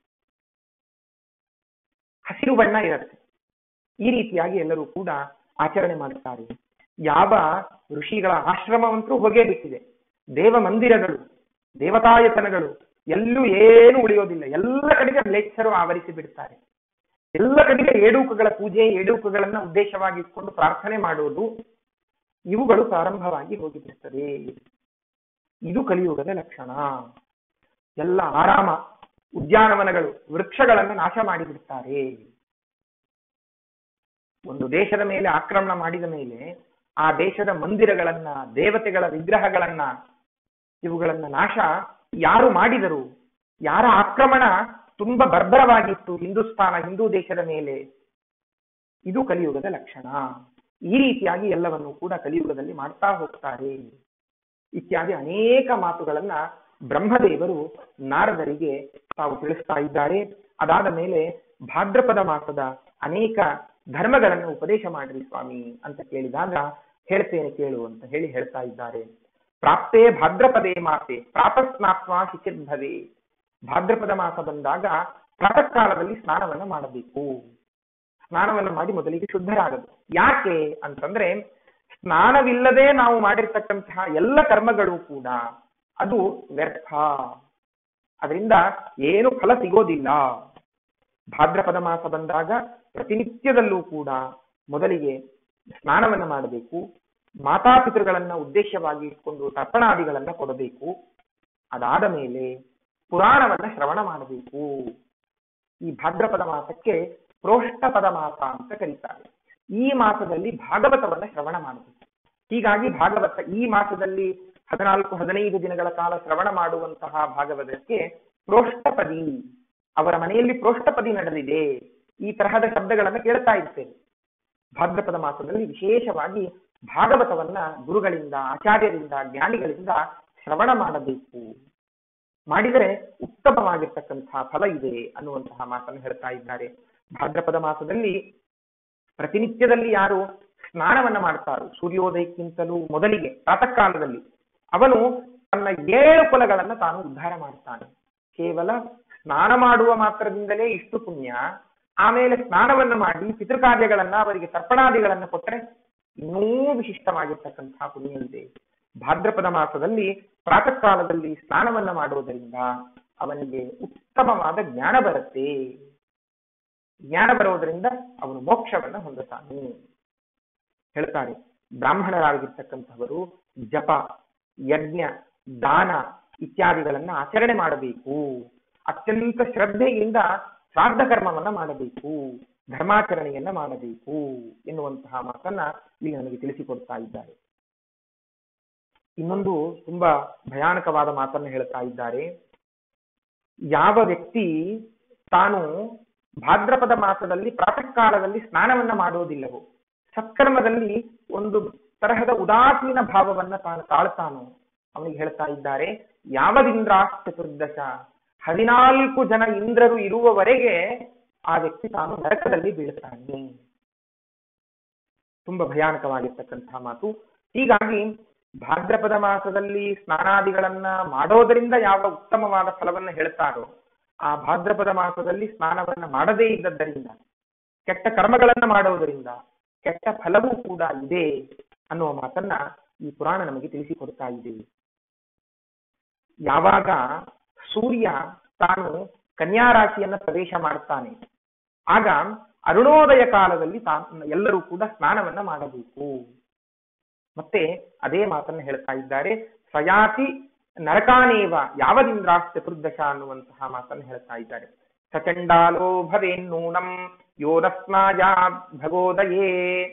ಹಸಿರು ಬಣ್ಣ ಇರುತ್ತೆ ಈ ರೀತಿಯಾಗಿ ಎಲ್ಲರೂ ಕೂಡ ಆಚರಣೆ ಮಾಡುತ್ತಾರೆ ಯಾವ ಋಷಿಗಳ ಆಶ್ರಮವಂತೂ ಹೊಗೆ ಬಿಟ್ಟಿದೆ ದೇವ ಮಂದಿರಗಳು ದೇವತಾಯತನಗಳು ಎಲ್ಲೂ ಏನು ಉಳಿಯೋದಿಲ್ಲ ಎಲ್ಲ ಕಡೆಗೆ ಮ್ಲೇಚ್ಛರು ಆವರಿಸಿ ಬಿಡ್ತಾರೆ ಎಲ್ಲ ಕಡೆಗೆ ಏಡೂಕಗಳ ಪೂಜೆ ಏಡೂಕಗಳನ್ನ ಉದ್ದೇಶವಾಗಿ ಇಟ್ಕೊಂಡು ಪ್ರಾರ್ಥನೆ ಮಾಡುವುದು ಇವುಗಳು ಪ್ರಾರಂಭವಾಗಿ ಹೋಗಿಬಿಡುತ್ತದೆ ಇದು ಕಲಿಯುಗದ ಲಕ್ಷಣ ಎಲ್ಲ ಆರಾಮ ಉದ್ಯಾನವನಗಳು ವೃಕ್ಷಗಳನ್ನು ನಾಶ ಮಾಡಿಬಿಡ್ತಾರೆ ಒಂದು ದೇಶದ ಮೇಲೆ ಆಕ್ರಮಣ ಮಾಡಿದ ಮೇಲೆ ಆ ದೇಶದ ಮಂದಿರಗಳನ್ನ ದೇವತೆಗಳ ವಿಗ್ರಹಗಳನ್ನ ಇವುಗಳನ್ನ ನಾಶ ಯಾರು ಮಾಡಿದರು ಯಾರ ಆಕ್ರಮಣ ತುಂಬಾ ಬರ್ಬರವಾಗಿತ್ತು ಹಿಂದೂಸ್ತಾನ ಹಿಂದೂ ದೇಶದ ಮೇಲೆ ಇದು ಕಲಿಯುಗದ ಲಕ್ಷಣ ಈ ರೀತಿಯಾಗಿ ಎಲ್ಲವನ್ನು ಕೂಡ ಕಲಿಯುಗದಲ್ಲಿ ಮಾಡ್ತಾ ಹೋಗ್ತಾರೆ ಇತ್ಯಾದಿ ಅನೇಕ ಮಾತುಗಳನ್ನ ಬ್ರಹ್ಮದೇವರು ನಾರದರಿಗೆ ತಾವು ತಿಳಿಸ್ತಾ ಇದ್ದಾರೆ ಅದಾದ ಮೇಲೆ ಭಾದ್ರಪದ ಮಾಸದ ಅನೇಕ ಧರ್ಮಗಳನ್ನು ಉಪದೇಶ ಮಾಡ್ರಿ ಸ್ವಾಮಿ ಅಂತ ಕೇಳಿದಾಗ ಹೇಳ್ತೇನೆ ಕೇಳು ಅಂತ ಹೇಳಿ ಹೇಳ್ತಾ ಇದ್ದಾರೆ ಪ್ರಾಪ್ತೇ ಭಾದ್ರಪದೇ ಮಾಸೆ ಪ್ರಾತಸ್ನಾತ್ವ ಶಿಚಿರ್ಭವೆ ಭಾದ್ರಪದ ಮಾಸ ಬಂದಾಗ ಪ್ರಾತಃ ಕಾಲದಲ್ಲಿ ಸ್ನಾನವನ್ನ ಮಾಡಬೇಕು ಸ್ನಾನವನ್ನ ಮಾಡಿ ಮೊದಲಿಗೆ ಶುದ್ಧರಾಗದು ಯಾಕೆ ಅಂತಂದ್ರೆ ಸ್ನಾನವಿಲ್ಲದೆ ನಾವು ಮಾಡಿರ್ತಕ್ಕಂತಹ ಎಲ್ಲ ಕರ್ಮಗಳು ಕೂಡ ಅದು ವ್ಯರ್ಥ ಅದರಿಂದ ಏನು ಫಲ ಸಿಗೋದಿಲ್ಲ ಭಾದ್ರಪದ ಮಾಸ ಬಂದಾಗ ಪ್ರತಿನಿತ್ಯದಲ್ಲೂ ಕೂಡ ಮೊದಲಿಗೆ ಸ್ನಾನವನ್ನ ಮಾಡಬೇಕು ಮಾತಾಪಿತೃಗಳನ್ನ ಉದ್ದೇಶವಾಗಿ ಇಟ್ಕೊಂಡು ತರ್ಪಣಾದಿಗಳನ್ನ ಕೊಡಬೇಕು ಅದಾದ ಮೇಲೆ ಪುರಾಣವನ್ನ ಶ್ರವಣ ಮಾಡಬೇಕು ಈ ಭಾದ್ರಪದ ಮಾಸಕ್ಕೆ ಪ್ರೋಷ್ಠಪದ ಮಾಸ ಅಂತ ಕರೀತಾರೆ ಈ ಮಾಸದಲ್ಲಿ ಭಾಗವತವನ್ನ ಶ್ರವಣ ಮಾಡಬೇಕು ಹೀಗಾಗಿ ಭಾಗವತ ಈ ಮಾಸದಲ್ಲಿ ಹದಿನಾಲ್ಕು ಹದಿನೈದು ದಿನಗಳ ಕಾಲ ಶ್ರವಣ ಮಾಡುವಂತಹ ಭಾಗವತಕ್ಕೆ ಪ್ರೋಷ್ಠಪದಿ ಅವರ ಮನೆಯಲ್ಲಿ ಪ್ರೋಷ್ಠಪದಿ ನಡೆದಿದೆ ಈ ತರಹದ ಶಬ್ದಗಳನ್ನ ಕೇಳ್ತಾ ಇರ್ತೇವೆ ಭಾದ್ರಪದ ಮಾಸದಲ್ಲಿ ವಿಶೇಷವಾಗಿ ಭಾಗವತವನ್ನ ಗುರುಗಳಿಂದ ಆಚಾರ್ಯರಿಂದ ಜ್ಞಾನಿಗಳಿಂದ ಶ್ರವಣ ಮಾಡಬೇಕು ಮಾಡಿದರೆ ಉತ್ತಮವಾಗಿರ್ತಕ್ಕಂತಹ ಫಲ ಇದೆ ಅನ್ನುವಂತಹ ಮಾತನ್ನು ಹೇಳ್ತಾ ಇದ್ದಾರೆ ಭಾದ್ರಪದ ಮಾಸದಲ್ಲಿ ಪ್ರತಿನಿತ್ಯದಲ್ಲಿ ಯಾರು ಸ್ನಾನವನ್ನ ಮಾಡ್ತಾರೋ ಸೂರ್ಯೋದಯಕ್ಕಿಂತಲೂ ಮೊದಲಿಗೆ ಪ್ರಾತಃ ಕಾಲದಲ್ಲಿ ಅವನು ತನ್ನ ಏಳು ಕುಲಗಳನ್ನ ತಾನು ಉದ್ಧಾರ ಮಾಡ್ತಾನೆ ಕೇವಲ ಸ್ನಾನ ಮಾಡುವ ಮಾತ್ರದಿಂದಲೇ ಇಷ್ಟು ಪುಣ್ಯ ಆಮೇಲೆ ಸ್ನಾನವನ್ನು ಮಾಡಿ ಪಿತೃಕಾರ್ಯಗಳನ್ನ ಅವರಿಗೆ ತರ್ಪಣಾದಿಗಳನ್ನ ಕೊಟ್ಟರೆ ಇನ್ನೂ ವಿಶಿಷ್ಟವಾಗಿರ್ತಕ್ಕಂತಹ ಪುಣ್ಯ ಇದೆ ಭಾದ್ರಪದ ಮಾಸದಲ್ಲಿ ಪ್ರಾತಃ ಕಾಲದಲ್ಲಿ ಸ್ನಾನವನ್ನ ಮಾಡುವುದರಿಂದ ಅವನಿಗೆ ಉತ್ತಮವಾದ ಜ್ಞಾನ ಬರುತ್ತೆ ಜ್ಞಾನ ಬರುವುದರಿಂದ ಅವನು ಮೋಕ್ಷವನ್ನ ಹೊಂದುತ್ತಾನೆ ಹೇಳ್ತಾರೆ ಬ್ರಾಹ್ಮಣರಾಗಿರ್ತಕ್ಕಂಥವರು ಜಪ ಯಜ್ಞ ದಾನ ಇತ್ಯಾದಿಗಳನ್ನ ಆಚರಣೆ ಮಾಡಬೇಕು ಅತ್ಯಂತ ಶ್ರದ್ಧೆಯಿಂದ ಶ್ರಾದ್ದ ಕರ್ಮವನ್ನ ಮಾಡಬೇಕು ಧರ್ಮಾಚರಣೆಯನ್ನ ಮಾಡಬೇಕು ಎನ್ನುವಂತಹ ಮಾತನ್ನ ಇಲ್ಲಿ ನಮಗೆ ತಿಳಿಸಿಕೊಡ್ತಾ ಇದ್ದಾರೆ ಇನ್ನೊಂದು ತುಂಬಾ ಭಯಾನಕವಾದ ಮಾತನ್ನು ಹೇಳ್ತಾ ಇದ್ದಾರೆ ಯಾವ ವ್ಯಕ್ತಿ ತಾನು ಭಾದ್ರಪದ ಮಾಸದಲ್ಲಿ ಪ್ರಾತಃ ಕಾಲದಲ್ಲಿ ಸ್ನಾನವನ್ನ ಮಾಡುವುದಿಲ್ಲವೋ ಸತ್ಕರ್ಮದಲ್ಲಿ ಒಂದು ತರಹದ ಉದಾಸೀನ ಭಾವವನ್ನ ತಾನು ತಾಳ್ತಾನೋ ಅವನಿಗೆ ಹೇಳ್ತಾ ಇದ್ದಾರೆ ಯಾವದಿಂದ್ರ ಚತುರ್ದಶ ಹದಿನಾಲ್ಕು ಜನ ಇಂದ್ರರು ಇರುವವರೆಗೆ ಆ ವ್ಯಕ್ತಿ ತಾನು ನರಕದಲ್ಲಿ ಬೀಳ್ತಾನೆ ತುಂಬಾ ಭಯಾನಕವಾಗಿರ್ತಕ್ಕಂತಹ ಮಾತು ಹೀಗಾಗಿ ಭಾದ್ರಪದ ಮಾಸದಲ್ಲಿ ಸ್ನಾನಾದಿಗಳನ್ನ ಮಾಡೋದರಿಂದ ಯಾವ ಉತ್ತಮವಾದ ಫಲವನ್ನ ಹೇಳ್ತಾರೋ ಆ ಭಾದ್ರಪದ ಮಾಸದಲ್ಲಿ ಸ್ನಾನವನ್ನ ಮಾಡದೇ ಇದ್ದದ್ದರಿಂದ ಕೆಟ್ಟ ಕರ್ಮಗಳನ್ನ ಮಾಡೋದರಿಂದ ಕೆಟ್ಟ ಫಲವೂ ಕೂಡ ಇದೆ ಅನ್ನುವ ಮಾತನ್ನ ಈ ಪುರಾಣ ನಮಗೆ ತಿಳಿಸಿಕೊಡ್ತಾ ಇದೆ ಯಾವಾಗ ಸೂರ್ಯ ತಾನು ಕನ್ಯಾ ರಾಶಿಯನ್ನ ಪ್ರವೇಶ ಮಾಡುತ್ತಾನೆ ಆಗ ಅರುಣೋದಯ ಕಾಲದಲ್ಲಿ ತಾನು ಎಲ್ಲರೂ ಕೂಡ ಸ್ನಾನವನ್ನ ಮಾಡಬೇಕು ಮತ್ತೆ ಅದೇ ಮಾತನ್ನ ಹೇಳ್ತಾ ಇದ್ದಾರೆ ಸಯಾತಿ ನರಕಾನೇವ ಯಾವದಿಂದ್ರಾಸ್ ಚತುರ್ದಶ ಅನ್ನುವಂತಹ ಮಾತನ್ನು ಹೇಳ್ತಾ ಇದ್ದಾರೆ ಸಚಂಡಾಲೋ ಭವೇನ್ನೂನಂ ಯೋರಸ್ನಾಯ ಭಗೋದಯೇ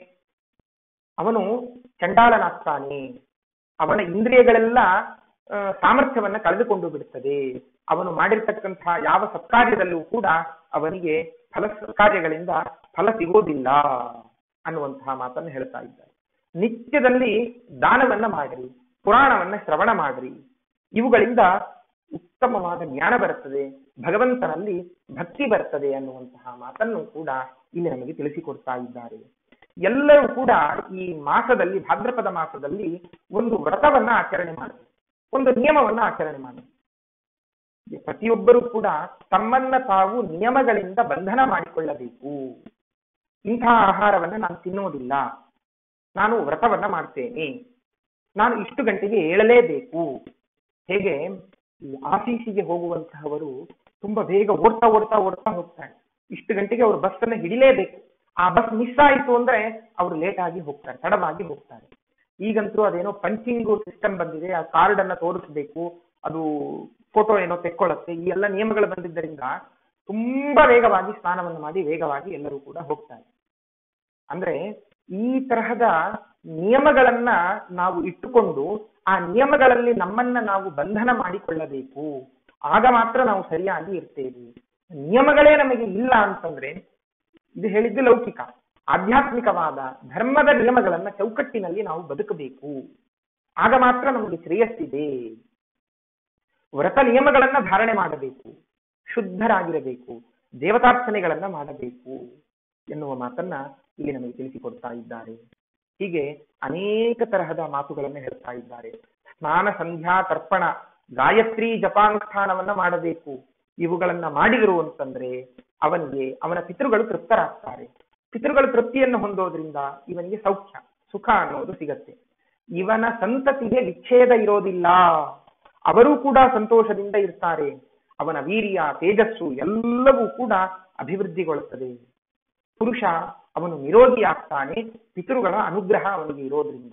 ಅವನು ಚಂಡಾಲನಾಗ್ತಾನೆ ಅವನ ಇಂದ್ರಿಯಗಳೆಲ್ಲ ಆ, ಸಾಮರ್ಥ್ಯವನ್ನ ಕಳೆದುಕೊಂಡು ಬಿಡುತ್ತದೆ ಅವನು ಮಾಡಿರ್ತಕ್ಕಂತಹ ಯಾವ ಸತ್ಕಾರ್ಯದಲ್ಲೂ ಕೂಡ ಅವನಿಗೆ ಫಲ ಕಾರ್ಯಗಳಿಂದ ಫಲ ಸಿಗೋದಿಲ್ಲ ಅನ್ನುವಂತಹ ಮಾತನ್ನು ಹೇಳ್ತಾ ಇದ್ದಾರೆ ನಿತ್ಯದಲ್ಲಿ ದಾನವನ್ನ ಮಾಡಿರಿ ಪುರಾಣವನ್ನ ಶ್ರವಣ ಮಾಡಿರಿ ಇವುಗಳಿಂದ ಉತ್ತಮವಾದ ಜ್ಞಾನ ಬರುತ್ತದೆ ಭಗವಂತನಲ್ಲಿ ಭಕ್ತಿ ಬರ್ತದೆ ಅನ್ನುವಂತಹ ಮಾತನ್ನು ಕೂಡ ಇಲ್ಲಿ ನಮಗೆ ತಿಳಿಸಿಕೊಡ್ತಾ ಇದ್ದಾರೆ ಎಲ್ಲರೂ ಕೂಡ ಈ ಮಾಸದಲ್ಲಿ ಭಾದ್ರಪದ ಮಾಸದಲ್ಲಿ ಒಂದು ವ್ರತವನ್ನ ಆಚರಣೆ ಮಾಡಿ ಒಂದು ನಿಯಮವನ್ನ ಆಚರಣೆ ಮಾಡಿ ಪ್ರತಿಯೊಬ್ಬರೂ ಕೂಡ ತಮ್ಮನ್ನ ತಾವು ನಿಯಮಗಳಿಂದ ಬಂಧನ ಮಾಡಿಕೊಳ್ಳಬೇಕು ಇಂತಹ ಆಹಾರವನ್ನ ನಾನು ತಿನ್ನುವುದಿಲ್ಲ ನಾನು ವ್ರತವನ್ನ ಮಾಡ್ತೇನೆ ನಾನು ಇಷ್ಟು ಗಂಟೆಗೆ ಏಳಲೇಬೇಕು ಹೇಗೆ ಈ ಆಫೀಸಿಗೆ ಹೋಗುವಂತಹವರು ತುಂಬಾ ಬೇಗ ಓಡ್ತಾ ಓಡ್ತಾ ಓಡ್ತಾ ಹೋಗ್ತಾರೆ ಇಷ್ಟು ಗಂಟೆಗೆ ಅವರು ಬಸ್ ಅನ್ನ ಹಿಡಿಲೇಬೇಕು ಆ ಬಸ್ ಮಿಸ್ ಆಯಿತು ಅಂದ್ರೆ ಅವರು ಲೇಟ್ ಆಗಿ ಹೋಗ್ತಾರೆ ತಡವಾಗಿ ಹೋಗ್ತಾರೆ ಈಗಂತೂ ಅದೇನೋ ಪಂಚಿಂಗ್ ಸಿಸ್ಟಮ್ ಬಂದಿದೆ ಆ ಕಾರ್ಡ್ ಅನ್ನ ತೋರಿಸ್ಬೇಕು ಅದು ಫೋಟೋ ಏನೋ ತೆಕ್ಕೊಳ್ಳುತ್ತೆ ಈ ಎಲ್ಲ ನಿಯಮಗಳು ಬಂದಿದ್ದರಿಂದ ತುಂಬಾ ವೇಗವಾಗಿ ಸ್ನಾನವನ್ನು ಮಾಡಿ ವೇಗವಾಗಿ ಎಲ್ಲರೂ ಕೂಡ ಹೋಗ್ತಾರೆ ಅಂದ್ರೆ ಈ ತರಹದ ನಿಯಮಗಳನ್ನ ನಾವು ಇಟ್ಟುಕೊಂಡು ಆ ನಿಯಮಗಳಲ್ಲಿ ನಮ್ಮನ್ನ ನಾವು ಬಂಧನ ಮಾಡಿಕೊಳ್ಳಬೇಕು ಆಗ ಮಾತ್ರ ನಾವು ಸರಿಯಾಗಿ ಇರ್ತೇವೆ ನಿಯಮಗಳೇ ನಮಗೆ ಇಲ್ಲ ಅಂತಂದ್ರೆ ಇದು ಹೇಳಿದ್ದು ಲೌಕಿಕ ಆಧ್ಯಾತ್ಮಿಕವಾದ ಧರ್ಮದ ನಿಯಮಗಳನ್ನ ಚೌಕಟ್ಟಿನಲ್ಲಿ ನಾವು ಬದುಕಬೇಕು ಆಗ ಮಾತ್ರ ನಮಗೆ ಶ್ರೇಯಸ್ಸಿದೆ ವ್ರತ ನಿಯಮಗಳನ್ನ ಧಾರಣೆ ಮಾಡಬೇಕು ಶುದ್ಧರಾಗಿರಬೇಕು ದೇವತಾರ್ಚನೆಗಳನ್ನ ಮಾಡಬೇಕು ಎನ್ನುವ ಮಾತನ್ನ ಇಲ್ಲಿ ನಮಗೆ ತಿಳಿಸಿಕೊಡ್ತಾ ಇದ್ದಾರೆ ಹೀಗೆ ಅನೇಕ ತರಹದ ಮಾತುಗಳನ್ನು ಹೇಳ್ತಾ ಇದ್ದಾರೆ ಸ್ನಾನ ಸಂಧ್ಯಾ ತರ್ಪಣ ಗಾಯತ್ರಿ ಜಪಾನುಷ್ಠಾನವನ್ನ ಮಾಡಬೇಕು ಇವುಗಳನ್ನ ಮಾಡಿದರು ಅಂತಂದ್ರೆ ಅವನಿಗೆ ಅವನ ಪಿತೃಗಳು ತೃಪ್ತರಾಗ್ತಾರೆ ಪಿತೃಗಳು ತೃಪ್ತಿಯನ್ನು ಹೊಂದೋದ್ರಿಂದ ಇವನಿಗೆ ಸೌಖ್ಯ ಸುಖ ಅನ್ನೋದು ಸಿಗತ್ತೆ ಇವನ ಸಂತತಿಗೆ ವಿಚ್ಛೇದ ಇರೋದಿಲ್ಲ ಅವರೂ ಕೂಡ ಸಂತೋಷದಿಂದ ಇರ್ತಾರೆ ಅವನ ವೀರ್ಯ ತೇಜಸ್ಸು ಎಲ್ಲವೂ ಕೂಡ ಅಭಿವೃದ್ಧಿಗೊಳ್ಳುತ್ತದೆ ಪುರುಷ ಅವನು ನಿರೋಗಿ ಆಗ್ತಾನೆ ಪಿತೃಗಳ ಅನುಗ್ರಹ ಅವನಿಗೆ ಇರೋದ್ರಿಂದ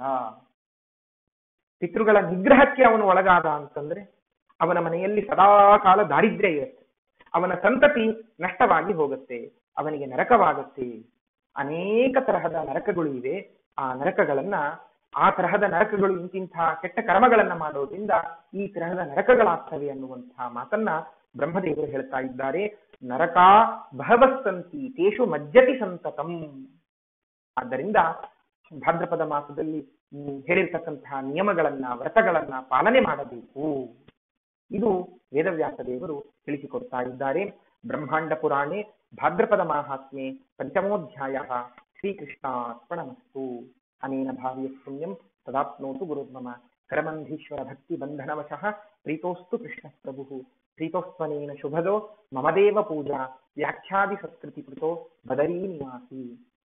ಪಿತೃಗಳ ನಿಗ್ರಹಕ್ಕೆ ಅವನು ಒಳಗಾದ ಅಂತಂದ್ರೆ ಅವನ ಮನೆಯಲ್ಲಿ ಸದಾ ಕಾಲ ದಾರಿದ್ರ್ಯ ಇರುತ್ತೆ ಅವನ ಸಂತತಿ ನಷ್ಟವಾಗಿ ಹೋಗುತ್ತೆ ಅವನಿಗೆ ನರಕವಾಗುತ್ತೆ ಅನೇಕ ತರಹದ ನರಕಗಳು ಇವೆ ಆ ನರಕಗಳನ್ನ ಆ ತರಹದ ನರಕಗಳು ಇಂತಿಂತಹ ಕೆಟ್ಟ ಕರ್ಮಗಳನ್ನ ಮಾಡೋದ್ರಿಂದ ಈ ತರಹದ ನರಕಗಳಾಗ್ತವೆ ಅನ್ನುವಂತಹ ಮಾತನ್ನ ಬ್ರಹ್ಮದೇವರು ಹೇಳ್ತಾ ಇದ್ದಾರೆ ನರಕ ಬಹವಸ್ಸಂತಿ ತೇಷು ಮಜ್ಜತಿ ಸಂತತಂ ಆದ್ದರಿಂದ ಭಾದ್ರಪದ ಮಾಸದಲ್ಲಿ ಹ್ಮ್, ಹೇಳಿರ್ತಕ್ಕಂತಹ ನಿಯಮಗಳನ್ನ ವ್ರತಗಳನ್ನ ಪಾಲನೆ ಮಾಡಬೇಕು ಇದು ವೇದವ್ಯಾಸ ದೇವರು ತಿಳಿಸಿಕೊಡ್ತಾ ಇದ್ದಾರೆ ಬ್ರಹ್ಮಾಂಡ ಪುರಾಣೆ ಭಾದ್ರಪದ ಮಾಹಾತ್ಮೆ ಪಂಚಮೋಧ್ಯಾಯ ಶ್ರೀಕೃಷ್ಣಾರ್ಪಣಮಸ್ತು ಅನೇನ ಭಾವ್ಯ ಪುಣ್ಯಂ ತದಾಪ್ನೋತು ಗುರುರ್ಮಮ ಕರಮಂಧೀಶ್ವರ ಭಕ್ತಿ ಬಂಧನವಶಃ ಪ್ರೀತೋಸ್ತು ಕೃಷ್ಣ ಪ್ರಭು ಪ್ರೀತೋಸ್ಮನೇನ ಶುಭದೋ ಮಮದೇವ ಪೂಜಾ ವ್ಯಾಖ್ಯಾದಿ ಸತ್ಕೃತಿ ಕೃತೋ ಬದರೀ ನಿವಾಸಿ